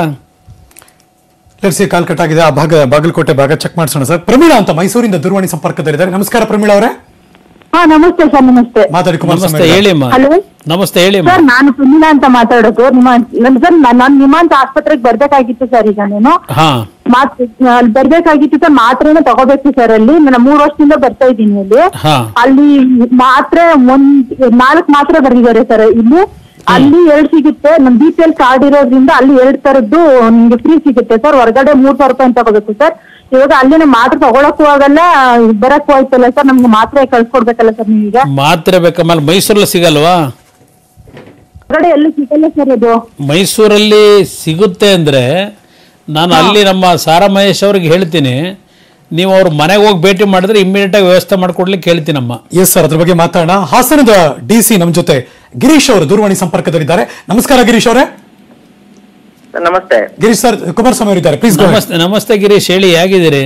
ಲೆಟ್ಸಿ ಕಾಲ್ ಕಟ್ ಆಗಿದೆ ಆ ಭಾಗ ಬಾಗಲಕೋಟೆ ಭಾಗ ಚೆಕ್ ಮಾಡಿಸೋಣ ಸರ್ ಪ್ರಮೀಳಾ ಅಂತ ಮೈಸೂರಿಂದ ದೂರವಾಣಿ ಸಂಪರ್ಕದಲ್ಲಿದ್ದಾರೆ ನಮಸ್ಕಾರ ಪ್ರಮೀಳಾ ಅವರೇ ಹಾ ನಮಸ್ತೆ ಸರ್ ನಮಸ್ತೆ ಮಾತಾಡಿ ಕುಮಾರಸ್ವಾಮಿ ನಮಸ್ತೆ ಹೇಳಿ ಅಮ್ಮ ಹಲೋ ನಮಸ್ತೆ ಹೇಳಿ ಅಮ್ಮ ಸರ್ ನಾನು ಸುನಿಲಾ ಅಂತ ಮಾತಾಡೋದು ನಿಮ್ಮ ನನ್ ಸರ್ ನಾನು ನಿಮ್ಮಂತ ಆಸ್ಪತ್ರೆಗೆ ಬರ್ಬೇಕಾಗಿತ್ತು ಸರ್ ಈಗ ನಾನು ಹಾ ಮಾತ್ ಅಲ್ಲಿ ಬರ್ಬೇಕಾಗಿತ್ತು ಸರ್ ಮಾತ್ರೆನ ತಗೋಬೇಕು ಸರ್ ಅಲ್ಲಿ ನಾನು ಮೂರ್ ವರ್ಷದಿಂದ ಬರ್ತಾ ಇದ್ದೀನಿ ಅಲ್ಲಿ ಹಾ ಅಲ್ಲಿ ಮಾತ್ರೆ ಒಂದ್ ನಾಲ್ಕು ಮಾತ್ರೆ ಬರ್ದಿದ್ದಾರೆ ಸರ್ ಇಲ್ಲಿ ಅಲ್ಲಿ ಎರಡ್ ಸಿಗುತ್ತೆ ನಮ್ ಬಿ ಪಿ ಎಲ್ ಕಾರ್ಡ್ ಇರೋದ್ರಿಂದ ಅಲ್ಲಿ ಎರಡ್ ತರದ್ದು ನಿಮ್ಗೆ ಫ್ರೀ ಸಿಗುತ್ತೆ ಸರ್ ಹೊರಗಡೆ ಮೂರ್ ಸಾವಿರ ರೂಪಾಯಿ ತಗೋಬೇಕು ಸರ್ ಇವಾಗ ಅಲ್ಲಿನ ಮಾತ್ರೆ ತಗೊಳಕ್ಕೂ ಆಗಲ್ಲ ಬರಕ್ಕೂ ಆಯ್ತಲ್ಲ ಸರ್ ನಮ್ಗೆ ಮಾತ್ರೆ ಕಳ್ಸ್ಕೊಡ್ಬೇಕಲ್ಲ ಸರ್ ನೀವೀಗ ಮಾತ್ರೆ ಬೇಕಮ್ಮ ಮೈಸೂರಲ್ಲಿ ಸಿಗಲ್ವಾ ಹೊರಗಡೆ ಎಲ್ಲಿ ಸಿಗಲ್ಲ ಸರ್ ಅದು ಮೈಸೂರಲ್ಲಿ ಸಿಗುತ್ತೆ ಅಂದರೆ ನಾನು ಅಲ್ಲಿ ನಮ್ಮ ಸಾರಾ ಮಹೇಶ್ ಅವ್ರಿಗೆ ಹೇಳ್ತೀನಿ ನೀವು ಅವ್ರ ಮನೆಗೆ ಹೋಗಿ ಭೇಟಿ ಮಾಡಿದ್ರೆ ಇಮ್ಮಿಡಿಯೇಟಾಗಿ ವ್ಯವಸ್ಥೆ ಮಾಡ್ಕೊಡ್ಲಿಕ್ಕೆ ಹೇಳ್ತೀನಮ್ಮ ಎಸ್ ಸರ್ ಅದ್ರ ಬಗ್ಗೆ ಮಾತಾಡೋಣ ಹಾಸನದ ಡಿ ಸಿ ನಮ್ಮ ಜೊತೆ ಗಿರೀಶ್ ಅವರು ದೂರವಾಣಿ ಸಂಪರ್ಕದಲ್ಲಿದ್ದಾರೆ ನಮಸ್ಕಾರ ಗಿರೀಶ್ ಅವರೇ ನಮಸ್ತೆ ಗಿರೀಶ್ ಸರ್ ಕುಮಾರಸ್ವಾಮಿ ಅವರು ಇದ್ದಾರೆ ಪ್ಲೀಸ್ ನಮಸ್ತೆ ನಮಸ್ತೆ ಗಿರೀಶ್ ಹೇಳಿ ಹೇಗಿದ್ದೀರಿ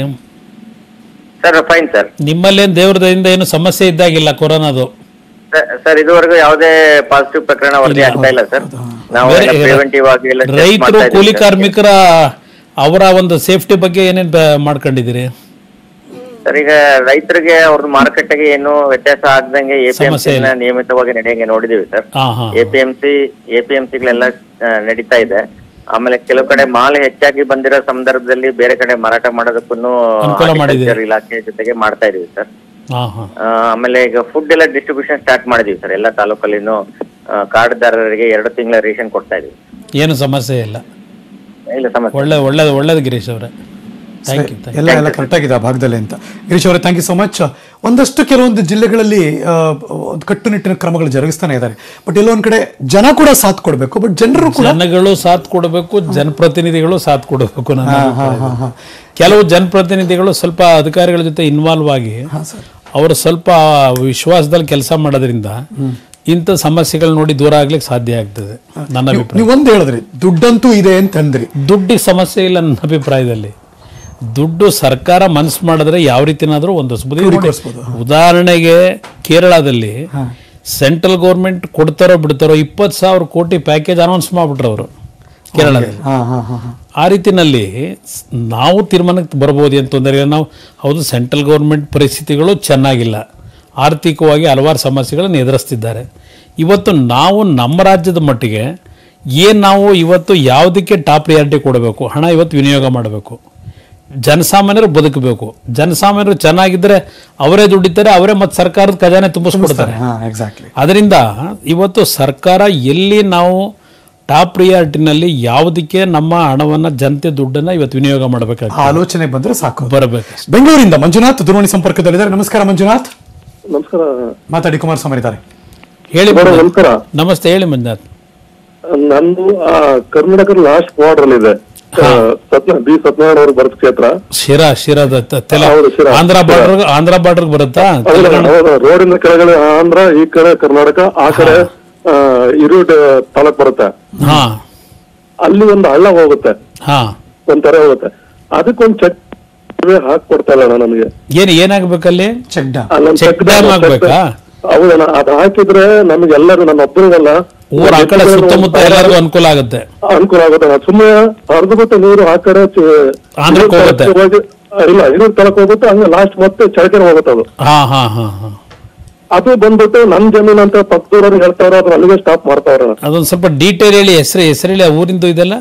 ಸರ್ ಫೈನ್ ಸರ್ ನಿಮ್ಮಲ್ಲೇನು ದೇವ್ರದಿಂದ ಏನು ಸಮಸ್ಯೆ ಇದ್ದಾಗಿಲ್ಲ ಕೊರೋನಾದು ಸರ್ ಇದುವರೆಗೂ ಯಾವುದೇ ಪಾಸಿಟಿವ್ ಪ್ರಕರಣ ವರದಿ ಆಗ್ತಾ ಇಲ್ಲ ಸರ್ ನಾವು ಬೇರೆ- ಪ್ರಿವೆಂಟಿವ್ ಆಗಿ ಎಲ್ಲ test ರೈತರು ಮಾಡ್ತಾ ಇದ್ದೀವಿ ಕೂಲಿ ಸರ್. ಕಾರ್ಮಿಕರ ಅವರ ಒಂದು ಸೇಫ್ಟಿ ಬಗ್ಗೆ ಏನೇನು ಮಾಡ್ಕೊಂಡಿದ್ದೀರಿ ಸರ್ ಈಗ ರೈತರಿಗೆ ಅವ್ರದ್ದು ಮಾರುಕಟ್ಟೆಗೆ ಏನು ವ್ಯತ್ಯಾಸ ಆಗದಂಗೆ ಸಮಸ್ಯೆ ಎಪಿಎಂಸಿ ಇಲ್ಲ. ನಿಯಮಿತವಾಗಿ ನಡೆಯಂಗೆ ನೋಡಿದೀವಿ ಸರ್ ಹಾ ಹಾ ಎಪಿಎಂಸಿ ಎಪಿಎಂಸಿಗಳೆಲ್ಲ ನಡೀತಾ ಇದೆ ಆಮೇಲೆ ಕೆಲವು ಕಡೆ ಮಾಲ್ ಹೆಚ್ಚಾಗಿ ಬಂದಿರೋ ಸಂದರ್ಭದಲ್ಲಿ ಬೇರೆ ಕಡೆ ಮಾರಾಟ ಮಾಡೋದಕ್ಕೂ ಅನುಕೂಲ ಮಾಡಿದೆ. horticulture ಇಲಾಖೆ ಜೊತೆಗೆ ಮಾಡ್ತಾ ಇದೀವಿ ಸರ್ ಹಾ ಹಾ ಆ, ಆಮೇಲೆ ಈಗ ಫುಡ್ ಎಲ್ಲ ಡಿಸ್ಟ್ರಿಬ್ಯೂಷನ್ ಸ್ಟಾರ್ಟ್ ಮಾಡಿದೀವಿ ಸರ್ ಎಲ್ಲ ತಾಲೂಕಲ್ಲಿನೂ ಆ, ಕಾರ್ಡ್ದಾರರಿಗೆ ಎರಡು ತಿಂಗಳ ರೇಷನ್ ಕೊಡ್ತಾ ಇದೀವಿ ಏನು ಸಮಸ್ಯೆ ಇಲ್ಲ ಇಲ್ಲ ಸಮಸ್ಯೆ ಒಳ್ಳೆ ಒಳ್ಳೇದು ಒಳ್ಳೇದು ಗಿರೀಶ್ ಅವರೇ ಥ್ಯಾಂಕ್ ಯು ಥ್ಯಾಂಕ್ ಎಲ್ಲ ಎಲ್ಲ ಕರೆಕ್ಟ್ ಆಗಿದೆ ಆ ಭಾಗದಲ್ಲಿ ಅಂತ ಗಿರೀಶ್ ಅವರೇ ಥ್ಯಾಂಕ್ ಯು ಸೊ ಮಚ್ ಒಂದಷ್ಟು ಕೆಲವೊಂದು ಜಿಲ್ಲೆಗಳಲ್ಲಿ ಆ, ಒಂದು ಕಟ್ಟುನಿಟ್ಟಿನ ಕ್ರಮಗಳು ಜರುಗಿಸ್ತಾನೆ ಇದ್ದಾರೆ ಬಟ್ ಎಲ್ಲೊಂದ್ ಕಡೆ ಜನ ಕೂಡ ಸಾಥ್ ಕೊಡಬೇಕು ಬಟ್ ಜನರು ಕೂಡ ಜನಗಳು ಸಾಥ್ ಕೊಡಬೇಕು ಜನಪ್ರತಿನಿಧಿಗಳು ಸಾಥ್ ಕೊಡಬೇಕು ನನ್ನ ಅಭಿಪ್ರಾಯ. ಕೆಲವು ಜನಪ್ರತಿನಿಧಿಗಳು ಸ್ವಲ್ಪ ಅಧಿಕಾರಿಗಳ ಜೊತೆ ಇನ್ವಾಲ್ವ್ ಆಗಿ ಅವರು ಸ್ವಲ್ಪ ವಿಶ್ವಾಸದಲ್ಲಿ ಕೆಲಸ ಮಾಡೋದ್ರಿಂದ ಇಂಥ ಸಮಸ್ಯೆಗಳು ನೋಡಿ ದೂರ ಆಗ್ಲಿಕ್ಕೆ ಸಾಧ್ಯ ಆಗ್ತದೆ ನನ್ನ ಅಭಿಪ್ರಾಯ ನೀವು ಒಂದು ಹೇಳಿದ್ರಿ ದುಡ್ಡಂತೂ ಇದೆ ಅಂತ ಅಂದ್ರಿ ದುಡ್ಡಿಗೆ ಸಮಸ್ಯೆ ಇಲ್ಲ ನನ್ನ ಅಭಿಪ್ರಾಯದಲ್ಲಿ ದುಡ್ಡು ಸರ್ಕಾರ ಮನಸ್ಸು ಮಾಡಿದ್ರೆ ಯಾವ ರೀತಿನಾದ್ರೂ ಒಂದಿಸ್ಬೋದು ಈಗ ನೋಡಿ, ಉದಾಹರಣೆಗೆ ಕೇರಳದಲ್ಲಿ ಸೆಂಟ್ರಲ್ ಗೌರ್ಮೆಂಟ್ ಕೊಡ್ತಾರೋ ಬಿಡ್ತಾರೋ ಇಪ್ಪತ್ತು ಸಾವಿರ ಕೋಟಿ ಪ್ಯಾಕೇಜ್ ಅನೌನ್ಸ್ ಮಾಡ್ಬಿಟ್ರು ಅವರು ಕೇರಳದಲ್ಲಿ ಹಾ ಹಾ ಹಾ ಹಾ ಆ ರೀತಿನಲ್ಲಿ ಸ್- ನಾವು ತೀರ್ಮಾನಕ್ಕೆ ಬರ್ಬೋದು ಅಂತ ತೊಂದರೆ ಇಲ್ಲ ನಾವು ಹೌದು ಸೆಂಟ್ರಲ್ ಗೌರ್ಮೆಂಟ್ ಪರಿಸ್ಥಿತಿಗಳು ಚೆನ್ನಾಗಿಲ್ಲ ಆರ್ಥಿಕವಾಗಿ ಹಲವಾರು ಸಮಸ್ಯೆಗಳನ್ನು ಎದುರಿಸ್ತಿದ್ದಾರೆ ಇವತ್ತು ನಾವು ನಮ್ಮ ರಾಜ್ಯದ ಮಟ್ಟಿಗೆ ಏನು ನಾವು ಇವತ್ತು ಯಾವುದಕ್ಕೆ ಟಾಪ್ ಪ್ರಿಯಾರಿಟಿ ಕೊಡಬೇಕು ಹಣ ಇವತ್ತು ವಿನಿಯೋಗ ಮಾಡಬೇಕು ಜನಸಾಮಾನ್ಯರು ಬದುಕಬೇಕು ಜನಸಾಮಾನ್ಯರು ಚೆನ್ನಾಗಿದ್ದರೆ ಅವರೇ ದುಡಿತಾರೆ ಅವರೇ ಮತ್ತು ಸರ್ಕಾರದ ಖಜಾನೆ ತುಂಬಿಸ್ಕೊಡ್ತಾರೆ ಹಾ ಎಕ್ಸಾಕ್ಟ್ಲಿ ಅದರಿಂದ ಇವತ್ತು ಸರ್ಕಾರ ಎಲ್ಲಿ ನಾವು ಟಾಪ್ ಪ್ರಿಯಾರಿಟಿನಲ್ಲಿ ಯಾವುದಕ್ಕೆ ನಮ್ಮ ಹಣವನ್ನು ಜನತೆ ದುಡ್ಡನ್ನು ಇವತ್ತು ವಿನಿಯೋಗ ಮಾಡಬೇಕಾಗ್ತದೆ ಆಲೋಚನೆ ಬಂದ್ರೆ ಸಾಕು ಬರಬೇಕು ಬೆಂಗಳೂರಿಂದ ಮಂಜುನಾಥ್ ದೂರವಾಣಿ ಸಂಪರ್ಕದಲ್ಲಿದ್ದಾರೆ ನಮಸ್ಕಾರ ಮಂಜುನಾಥ್ ನಮಸ್ಕಾರ ಮಾತಾಡಿ ಕುಮಾರಸ್ವಾಮಿ ಇದ್ದಾರೆ ಹೇಳಿ ಮೇಡಮ್ ಮಂಜುನಾಥ್. ನಮಸ್ಕಾರ ನಮಸ್ತೆ ಹೇಳಿ ಮಂಜುನಾಥ್ ನಂದು ಆ, ಕರ್ನಾಟಕದ ಲಾಸ್ಟ್ ಬಾರ್ಡರ್ ಅಲ್ಲಿ ಇದೆ ಸತ್ಯ ಬಿ ಸತ್ಯನಾರಾಯಣ ಅವ್ರ ಬರದ ಕ್ಷೇತ್ರ ಶಿರಾ ಶಿರಾದ ತ- ತೆಲ ಹೌದು, ಶಿರಾ. ಆಂಧ್ರ ಬಾರ್ಡರ್ ಆಂಧ್ರ ಬಾರ್ಡರ್ ಬರುತ್ತಾ ರೋಡ್ ಇಂದ ಕೆಳಗಡೆ ಆಂಧ್ರ ಈ ಕಡೆ ಕರ್ನಾಟಕ ಆ ಕಡೆ ಆ, ಹಿರಿಯೂಡ್ ತಾಲೂಕ್ ಬರುತ್ತೆ ಹಾ ಅಲ್ಲಿ ಒಂದು ಹಳ್ಳ ಹೋಗುತ್ತೆ ಹಾ ಒಂದ್ ತರ ಹೋಗುತ್ತೆ ಅದಕ್ಕೊಂದ್ ಚೆಕ್ ಹಾಕಿ ಕೊಡ್ತಾ ಇಲ್ಲ ನಮಗೆ ಏನು ಏನಾಗ್ಬೇಕಲ್ಲಿ ಚೆಕ್ ಡೌನ್ ಅಲ್ಲೊಂದ್ ಚೆಕ್ check ಡ್ಯಾಮ್ dam ಆಗ್ಬೇಕಾ ಹೌದಣ್ಣ ಅದ್ ಹಾಕಿದ್ರೆ ನಮ್ಗೆ ಎಲ್ಲರೂ ನನ್ನ ಒಬ್ಬರಿಗಲ್ಲ ಊರ ಆ ಕಡೆ ಸುತ್ತಮುತ್ತ ಎಲ್ಲರಿಗೂ ಅನುಕೂಲ ಆಗುತ್ತೆ ಅನುಕೂಲ ಆಗುತ್ತೆ ಸುಮ್ಮನೆ ಹರಿದು ಬಿಟ್ಟು ನೀರು ಆ ಕಡೆ ಚ- ಆಂಧ್ರಕ್ಕೆ ಹೋಗುತ್ತೆ. ಹೋಗಿ- ಇಲ್ಲ ಹಿರಿಯೂರ್ ತಲಕ್ ಹೋಗುತ್ತೆ ಹಂಗೆ ಲಾಸ್ಟ್ ಮತ್ತೆ ಚಳಕೆರೆ ಹೋಗುತ್ತೆ ಅದು ಹಾ ಹಾ ಹಾ ಹಾ ಅದು ಬಂದ್ಬಿಟ್ಟು ನನ್ ಜಮೀನ್ ಅಂತ ಪಕ್ಕದೂರವ್ರು ಹೇಳ್ತಾವ್ರ ಅದ್ರ ಅಲ್ಲಿಗೆ ಸ್ಟಾಪ್ ಮಾಡ್ತಾವ್ರ ಅದೊಂದು ಸ್ವಲ್ಪ ಡೀಟೇಲ್ ಹೇಳಿ ಹೆಸರು ಹೆಸರು ಹೇಳಿ ಆ ಊರಿಂದು ಇದೆಲ್ಲ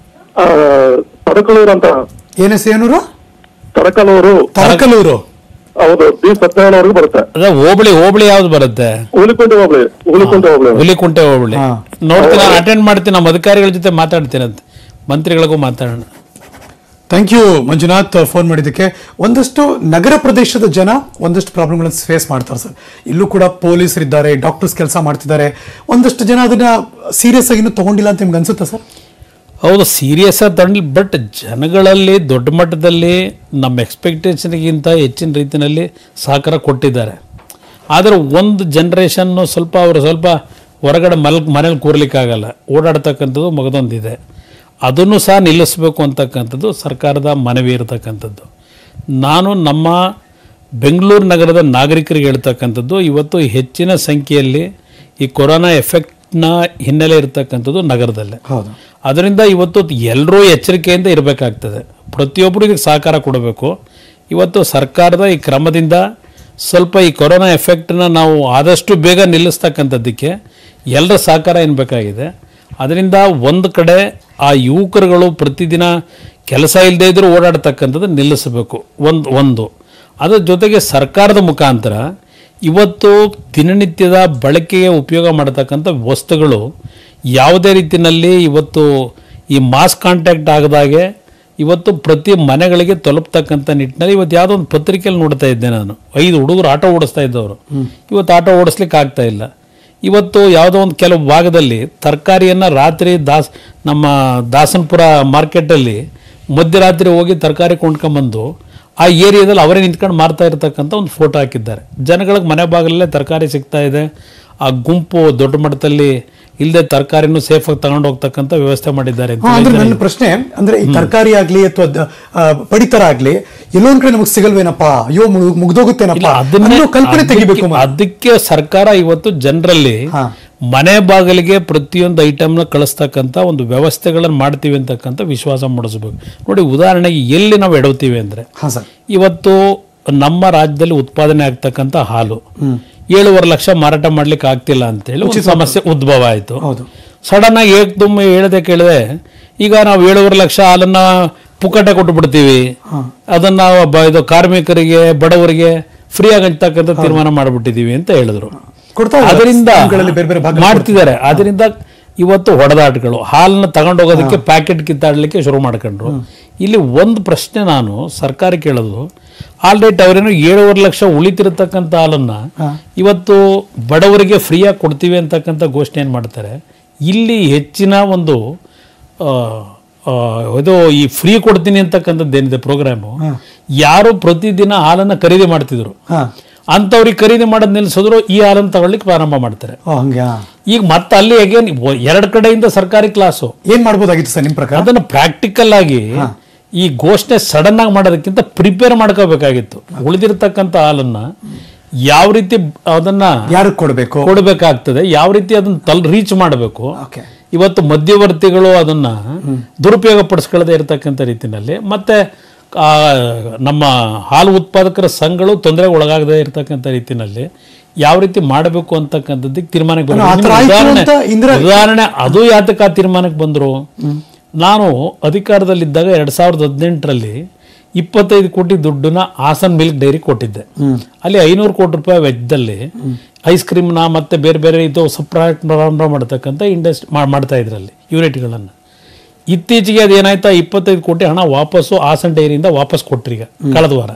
ತಡಕಲೂರು ಅಂತ ಏನ್ ಹೆಸರು ಏನೂರು ತಡಕಲೂರು ತರಕಲೂರು ಹೌದು ಬಿ ಸತ್ಯನಾರಾಯಣ ಅವ್ರಿಗೆ ಬರುತ್ತೆ ಅದ ಹೋಬಳಿ ಹೋಬಳಿ ಯಾವ್ದು ಬರುತ್ತೆ ಹುಲಿಕುಂಟೆ ಹೋಗ್ಲಿ ಹುಲಿಕುಂಟೆ ಹೋಗ್ಲಿ ಹುಲಿಕುಂಟೆ ಹೋಬಳಿ ನೋಡ್ತೀನಿ ನಾನು ಅಟೆಂಡ್ ಮಾಡ್ತೀನಿ ನಮ್ಮ ಅಧಿಕಾರಿಗಳ ಜೊತೆ ಮಾತಾಡ್ತೀನಿ ಅಂತ ಮಂತ್ರಿಗಳಿಗೂ ಮಾತಾಡೋಣ ಥ್ಯಾಂಕ್ ಯು ಮಂಜುನಾಥ್ ಫೋನ್ ಮಾಡಿದ್ದಕ್ಕೆ ಒಂದಷ್ಟು ನಗರ ಪ್ರದೇಶದ ಜನ ಒಂದಷ್ಟು ಪ್ರಾಬ್ಲಮ್ಗಳನ್ನು ಫೇಸ್ ಮಾಡ್ತಾರೆ ಸರ್ ಇಲ್ಲೂ ಕೂಡ ಪೊಲೀಸರಿದ್ದಾರೆ ಡಾಕ್ಟರ್ಸ್ ಕೆಲಸ ಮಾಡ್ತಿದ್ದಾರೆ ಒಂದಷ್ಟು ಜನ ಅದನ್ನ ಸೀರಿಯಸ್ ಆಗಿ ಇನ್ನೂ ತಗೊಂಡಿಲ್ಲ ಅಂತ ನಿಮ್ಗೆ ಅನ್ಸುತ್ತಾ ಸರ್ ಹೌದು ಸೀರಿಯಸ್ ಆಗಿ ತಗೊಂಡು ಬಟ್ ಜನಗಳಲ್ಲಿ ದೊಡ್ಡ ಮಟ್ಟದಲ್ಲಿ ನಮ್ಮ ಎಕ್ಸ್ಪೆಕ್ಟೇಷನ್ಗಿಂತ ಹೆಚ್ಚಿನ ರೀತಿಯಲ್ಲಿ ಸಹಕಾರ ಕೊಟ್ಟಿದ್ದಾರೆ ಆದರೆ ಒಂದು ಜನ್ರೇಷನ್ನು ಸ್ವಲ್ಪ ಅವರು ಸ್ವಲ್ಪ ಹೊರಗಡೆ ಮಲ್ ಮನೇಲಿ ಕೂರ್ಲಿಕ್ಕಾಗಲ್ಲ ಓಡಾಡ್ತಕ್ಕಂಥದ್ದು ಮಗದೊಂದಿದೆ ಅದನ್ನು ಸಹ ನಿಲ್ಲಿಸಬೇಕು ಅಂತಕ್ಕಂಥದ್ದು ಸರ್ಕಾರದ ಮನವಿ ಇರತಕ್ಕಂಥದ್ದು ನಾನು ನಮ್ಮ ಬೆಂಗಳೂರು ನಗರದ ನಾಗರಿಕರಿಗೆ ಹೇಳ್ತಕ್ಕಂಥದ್ದು ಇವತ್ತು ಹೆಚ್ಚಿನ ಸಂಖ್ಯೆಯಲ್ಲಿ ಈ ಕೊರೋನಾ ಎಫೆಕ್ಟ್ನ ಹಿನ್ನೆಲೆ ಇರತಕ್ಕಂಥದ್ದು ನಗರದಲ್ಲೇ ಹೌದು ಅದರಿಂದ ಇವತ್ತು ಎಲ್ಲರೂ ಎಚ್ಚರಿಕೆಯಿಂದ ಇರಬೇಕಾಗ್ತದೆ ಪ್ರತಿಯೊಬ್ಬರು ಇದಕ್ಕೆ ಸಹಕಾರ ಕೊಡಬೇಕು ಇವತ್ತು ಸರ್ಕಾರದ ಈ ಕ್ರಮದಿಂದ ಸ್ವಲ್ಪ ಈ ಕೊರೋನಾ ಎಫೆಕ್ಟನ್ನ ನಾವು ಆದಷ್ಟು ಬೇಗ ನಿಲ್ಲಿಸ್ತಕ್ಕಂಥದ್ದಕ್ಕೆ ಎಲ್ಲರ ಸಹಕಾರ ಏನ್ಬೇಕಾಗಿದೆ ಅದರಿಂದ ಒಂದು ಕಡೆ ಆ ಯುವಕರುಗಳು ಪ್ರತಿದಿನ ಕೆಲಸ ಇಲ್ಲದೆ ಇದ್ರೂ ಓಡಾಡ್ತಕ್ಕಂಥದ್ದು ನಿಲ್ಲಿಸಬೇಕು ಒಂದು ಒಂದು ಅದರ ಜೊತೆಗೆ ಸರ್ಕಾರದ ಮುಖಾಂತರ ಇವತ್ತು ದಿನನಿತ್ಯದ ಬಳಕೆಗೆ ಉಪಯೋಗ ಮಾಡತಕ್ಕಂಥ ವಸ್ತುಗಳು ಯಾವುದೇ ರೀತಿಯಲ್ಲಿ ಇವತ್ತು ಈ ಮಾಸ್ ಕಾಂಟ್ಯಾಕ್ಟ್ ಆಗದಾಗೆ ಇವತ್ತು ಪ್ರತಿ ಮನೆಗಳಿಗೆ ತಲುಪ್ತಕ್ಕಂಥ ನಿಟ್ಟಿನಲ್ಲಿ ಇವತ್ತು ಯಾವುದೋ ಒಂದು ಪತ್ರಿಕೆಯಲ್ಲಿ ನೋಡ್ತಾ ಇದ್ದೆ ನಾನು ಐದು ಹುಡುಗರು ಆಟೋ ಓಡಿಸ್ತಾ ಇದ್ದವರು ಇವತ್ತು ಆಟೋ ಓಡಿಸ್ಲಿಕ್ಕೆ ಆಗ್ತಾ ಇಲ್ಲ ಇವತ್ತು ಯಾವುದೋ ಒಂದು ಕೆಲವು ಭಾಗದಲ್ಲಿ ತರಕಾರಿಯನ್ನು ರಾತ್ರಿ ದಾಸ್ ನಮ್ಮ ದಾಸನಪುರ ಮಾರ್ಕೆಟಲ್ಲಿ ಮಧ್ಯರಾತ್ರಿ ಹೋಗಿ ತರಕಾರಿ ಕೊಂಡ್ಕೊಂಬಂದು ಆ ಏರಿಯಾದಲ್ಲಿ ಅವರೇ ನಿಂತ್ಕೊಂಡು ಮಾರ್ತಾ ಇರತಕ್ಕಂಥ ಒಂದು ಫೋಟೋ ಹಾಕಿದ್ದಾರೆ ಜನಗಳಿಗೆ ಮನೆ ಬಾಗಿಲಲ್ಲೇ ತರಕಾರಿ ಸಿಗ್ತಾ ಇದೆ ಆ ಗುಂಪು ದೊಡ್ಡ ಮಟ್ಟದಲ್ಲಿ ಇಲ್ಲದೆ ತರಕಾರಿನೂ ಸೇಫಾಗಿ ತಗೊಂಡು ಹೋಗ್ತಕ್ಕಂಥ ವ್ಯವಸ್ಥೆ ಮಾಡಿದ್ದಾರೆ ಅಂತ ಹಾ, ಅಂದ್ರೆ ಹೇಳಿದ್ದಾರೆ. ನನ್ನ ಪ್ರಶ್ನೆ ಅಂದ್ರೆ ಈ ತರಕಾರಿ ಆಗ್ಲಿ ಅಥವಾ ದ- ಆ, ಪಡಿತರ ಆಗ್ಲಿ ಎಲ್ಲೋ ಒಂದ್ ಕಡೆ ನಮಗೆ ಸಿಗಲ್ವೇನಪ್ಪ ಅಯ್ಯೋ ಮುಗ್- ಮುಗ್ದೋಗುತ್ತೇನಪ್ಪ ಇಲ್ಲ, ಅದನ್ನೇ- ಅನ್ನೋ ಕಲ್ಪನೆ ಅದಕ್ಕೆ- ತೆಗಿಬೇಕು ಅದಕ್ಕೆ ಸರ್ಕಾರ ಇವತ್ತು ಜನರಲ್ಲಿ ಹಾ. ಮನೆ ಬಾಗಿಲಿಗೆ ಪ್ರತಿಯೊಂದು ಐಟಮ್ನ ಕಳಿಸ್ತಕ್ಕಂಥ ಒಂದು ವ್ಯವಸ್ಥೆಗಳನ್ನು ಮಾಡ್ತೀವಿ ಅಂತಕ್ಕಂಥ ವಿಶ್ವಾಸ ಮೂಡಿಸ್ಬೇಕು ನೋಡಿ ಉದಾಹರಣೆಗೆ ಎಲ್ಲಿ ನಾವು ಎಡವ್ತೀವಿ ಅಂದ್ರೆ ಹಾ ಸರ್ ಇವತ್ತು ನಮ್ಮ ರಾಜ್ಯದಲ್ಲಿ ಉತ್ಪಾದನೆ ಆಗ್ತಕ್ಕಂಥ ಹಾಲು ಏಳುವರೆ ಲಕ್ಷ ಮಾರಾಟ ಮಾಡ್ಲಿಕ್ಕೆ ಆಗ್ತಿಲ್ಲ ಅಂತೇಳಿ ಒಂದು ಸಮಸ್ಯೆ ಉದ್ಭವ ಆಯಿತು ಹೌದು ಸಡನ್ ಆಗಿ ಏಕ್ ತುಮ್ ಹೇಳದೆ ಕೇಳಿದೆ ಈಗ ನಾವು ಏಳುವರೆ ಲಕ್ಷ ಹಾಲನ್ನ ಪುಕ್ಕಟೆ ಕೊಟ್ಟು ಬಿಡ್ತೀವಿ ಅದನ್ನ ಬ- ಇದು ಕಾರ್ಮಿಕರಿಗೆ ಬಡವರಿಗೆ ಫ್ರೀ ಆಗಿ ಹಂಚ್ತಕ್ಕಂಥ ತೀರ್ಮಾನ ಮಾಡಿಬಿಟ್ಟಿದೀವಿ ಅಂತ ಹೇಳಿದ್ರು ಕೊಡ್ತಾ ಇದ್ದಾರೆ. ಅದರಿಂದ ಸ್ಕೀಮ್ಗಳಲ್ಲಿ ಬೇರೆ ಬೇರೆ ಭಾಗ ಮಾಡ್ತಿದ್ದಾರೆ ಅದರಿಂದ ಇವತ್ತು ಹೊಡೆದಾಟಗಳು ಹಾಲನ್ನ ತಗೊಂಡೋಗೋದಕ್ಕೆ ಪ್ಯಾಕೆಟ್ ಕಿತ್ತಾಡಲಿಕ್ಕೆ ಶುರು ಮಾಡ್ಕೊಂಡ್ರು ಇಲ್ಲಿ ಒಂದು ಪ್ರಶ್ನೆ ನಾನು ಸರ್ಕಾರ ಕೇಳೋದು ಆಲ್ರೆಡಿ ಅವರೇನು ಏಳುವರೆ ಲಕ್ಷ ಉಳಿತಿರತಕ್ಕಂಥ ಹಾಲನ್ನ ಇವತ್ತು ಬಡವರಿಗೆ ಫ್ರೀಯಾಗಿ ಕೊಡ್ತೀವಿ ಅಂತಕ್ಕಂಥ ಘೋಷಣೆ ಏನು ಮಾಡ್ತಾರೆ ಇಲ್ಲಿ ಹೆಚ್ಚಿನ ಒಂದು ಆ, ಆ, ಇದು ಈ ಫ್ರೀ ಕೊಡ್ತೀನಿ ಅಂತಕ್ಕಂಥದ್ದು ಏನಿದೆ ಪ್ರೋಗ್ರಾಮು ಯಾರು ಪ್ರತಿದಿನ ಹಾಲನ್ನು ಖರೀದಿ ಮಾಡ್ತಿದ್ರು ಹಾ ಅಂಥವ್ರಿಗೆ ಖರೀದಿ ಮಾಡೋದು ನಿಲ್ಲಿಸಿದ್ರು ಈ ಹಾಲನ್ನು ತಗೊಳ್ಳಿಕ್ಕೆ ಪ್ರಾರಂಭ ಮಾಡ್ತಾರೆ ಓ ಹಂಗೆ ಹಾ. ಈಗ ಮತ್ತೆ ಅಲ್ಲಿ ಅಗೇನ್ ಎರಡು ಕಡೆಯಿಂದ ಸರ್ಕಾರಿ ಕ್ಲಾಸು ಏನ್ ಮಾಡ್ಬೋದಾಗಿತ್ತು ಸರ್ ನಿಮ್ ಪ್ರಕಾರ ಅದನ್ನು ಪ್ರಾಕ್ಟಿಕಲ್ ಆಗಿ ಈ ಘೋಷಣೆ ಸಡನ್ ಆಗಿ ಮಾಡೋದಕ್ಕಿಂತ ಪ್ರಿಪೇರ್ ಮಾಡ್ಕೋಬೇಕಾಗಿತ್ತು ಉಳಿದಿರ್ತಕ್ಕಂಥ ಹಾಲನ್ನ ಯಾವ ರೀತಿ ಅದನ್ನ ಯಾರಿಗೆ ಕೊಡ್ಬೇಕು ಕೊಡಬೇಕಾಗ್ತದೆ ಯಾವ ರೀತಿ ಅದನ್ನ ತಲ್ ರೀಚ್ ಮಾಡಬೇಕು ಓಕೆ ಇವತ್ತು ಮಧ್ಯವರ್ತಿಗಳು ಅದನ್ನ ದುರುಪಯೋಗ ಪಡಿಸ್ಕೊಳ್ಳದೆ ಇರತಕ್ಕಂಥ ರೀತಿಯಲ್ಲಿ ಮತ್ತೆ ಆ, ನಮ್ಮ ಹಾಲು ಉತ್ಪಾದಕರ ಸಂಘಗಳು ತೊಂದರೆಗೆ ಒಳಗಾಗದೇ ಇರತಕ್ಕಂಥ ರೀತಿಯಲ್ಲಿ ಯಾವ ರೀತಿ ಮಾಡಬೇಕು ಅಂತಕ್ಕಂಥದ್ದಕ್ಕೆ ತೀರ್ಮಾನಕ್ಕೆ ಆ ಬಂದ್ರು. ಥರ ಆಯ್ತು ಉದಾಹರಣೆ ಅಂತ ಇಂದಿರಾ- ಉದಾಹರಣೆ ಅದು ಯಾತಕ್ಕೆ ಆ ತೀರ್ಮಾನಕ್ಕೆ ಬಂದರು ನಾನು ಅಧಿಕಾರದಲ್ಲಿದ್ದಾಗ ಎರಡ್ ಸಾವಿರದ ಹದಿನೆಂಟರಲ್ಲಿ ಇಪ್ಪತ್ತೈದು ಕೋಟಿ ದುಡ್ಡನ್ನ ಹಾಸನ್ ಮಿಲ್ಕ್ ಡೈರಿ ಕೊಟ್ಟಿದ್ದೆ ಅಲ್ಲಿ ಐನೂರು ಕೋಟಿ ರೂಪಾಯಿ ವೆಚ್ಚದಲ್ಲಿ ಐಸ್ ಕ್ರೀಮ್ನ ಮತ್ತೆ ಬೇರೆ ಬೇರೆ ಇದು ಸಪ್ರೇಟ್ ಪ್ರಾರಂಭ ಮಾಡ್ತಕ್ಕಂಥ ಇಂಡಸ್ಟ್ರಿ ಮಾಡ್ತಾ ಇದ್ರಲ್ಲಿ ಯೂನಿಟ್ಗಳನ್ನು ಇತ್ತೀಚೆಗೆ ಅದೇನಾಯ್ತಾ ಇಪ್ಪತ್ತೈದು ಕೋಟಿ ಹಣ ವಾಪಸ್ಸು ಹಾಸನ್ ಡೈರಿಯಿಂದ ವಾಪಸ್ ಕೊಟ್ರಿ ಈಗ ಕಳೆದ ವಾರ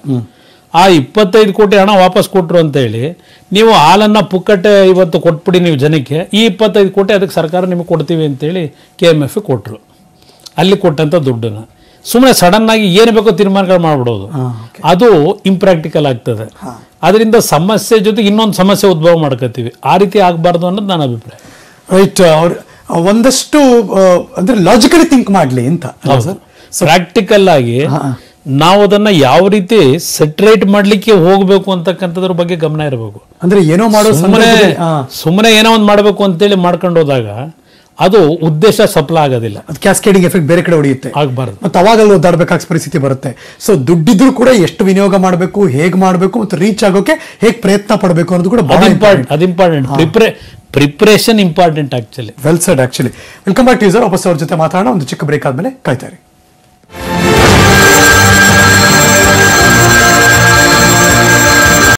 ಆ ಇಪ್ಪತ್ತೈದು ಕೋಟಿ ಹಣ ವಾಪಸ್ ಕೊಟ್ರು ಅಂತ ಹೇಳಿ ನೀವು ಹಾಲನ್ನ ಪುಕ್ಕಟ್ಟೆ ಇವತ್ತು ಕೊಟ್ಬಿಡಿ ನೀವು ಜನಕ್ಕೆ ಈ ಇಪ್ಪತ್ತೈದು ಕೋಟಿ ಅದಕ್ಕೆ ಸರ್ಕಾರ ನಿಮಗೆ ಕೊಡ್ತೀವಿ ಅಂತೇಳಿ ಕೆ ಎಮ್ ಎಫ್ ಕೊಟ್ಟರು ಅಲ್ಲಿ ಕೊಟ್ಟಂಥ ದುಡ್ಡನ್ನ ಸುಮ್ಮನೆ ಸಡನ್ ಆಗಿ ಏನು ಬೇಕೋ ತೀರ್ಮಾನಗಳು ಮಾಡ್ಬಿಡೋದು ಅದು ಇಂಪ್ರಾಕ್ಟಿಕಲ್ ಆಗ್ತದೆ ಅದರಿಂದ ಸಮಸ್ಯೆ ಜೊತೆಗೆ ಇನ್ನೊಂದು ಸಮಸ್ಯೆ ಉದ್ಭವ ಮಾಡ್ಕೋತೀವಿ ಆ ರೀತಿ ಆಗಬಾರ್ದು ಅನ್ನೋದು ನನ್ನ ಅಭಿಪ್ರಾಯ ರೈಟ್ ಅವ್ರು ಒಂದಷ್ಟು ಆ, ಅಂದ್ರೆ ಲಾಜಿಕಲಿ ಥಿಂಕ್ ಮಾಡ್ಲಿ ಅಂತ ಅಲ್ವಾ ಸರ್ ಪ್ರಾಕ್ಟಿಕಲ್ ಆಗಿ ನಾವು ಅದನ್ನ ಯಾವ ರೀತಿ ಸೆಟ್ರೇಟ್ ಮಾಡ್ಲಿಕ್ಕೆ ಹೋಗ್ಬೇಕು ಅಂತಕ್ಕಂಥದ್ರ ಬಗ್ಗೆ ಗಮನ ಇರಬೇಕು ಅಂದ್ರೆ ಏನೋ ಮಾಡೋ ಸುಮ್ಮನೆ ಸಂದರ್ಭದಲ್ಲಿ, ಆ, ಸುಮ್ಮನೆ ಏನೋ ಒಂದು ಮಾಡಬೇಕು ಅಂತೇಳಿ ಮಾಡ್ಕೊಂಡು ಹೋದಾಗ ಅದು ಉದ್ದೇಶ ಸಫಲ ಆಗೋದಿಲ್ಲ ಅದು ಕ್ಯಾಸ್ಕೇಡಿಂಗ್ ಎಫೆಕ್ಟ್ ಬೇರೆ ಕಡೆ ಹೊಡೆಯುತ್ತೆ ಆಗ್ಬಾರ್ದು ಮತ್ತೆ ಅವಾಗ ಅಲ್ಲಿ ಒದ್ದಾಡ್ಬೇಕಾದ ಪರಿಸ್ಥಿತಿ ಬರುತ್ತೆ ಸೊ ದುಡ್ಡಿದ್ರು ಕೂಡ ಎಷ್ಟು ವಿನಿಯೋಗ ಮಾಡಬೇಕು ಹೇಗ್ ಮಾಡಬೇಕು ಮತ್ತು ರೀಚ್ ಆಗೋಕೆ ಹೇಗ್ ಪ್ರಯತ್ನ ಪಡಬೇಕು ಅನ್ನೋದು ಕೂಡ ಅದು ಬಹಳ ಇಂಪಾರ್ಟೆಂಟ್ ಅದು ಇಂಪಾರ್ಟೆಂಟ್ ಪ್ರಿಪ್ರೇ preparation important actually well said actually welcome back to sir ವಾಪಸ್ ಅವ್ರ ಜೊತೆ ಮಾತಾಡೋಣ ಒಂದು ಚಿಕ್ಕ ಬ್ರೇಕ್ ಆದ್ಮೇಲೆ ಕಾಯ್ತಾ ಇರಿ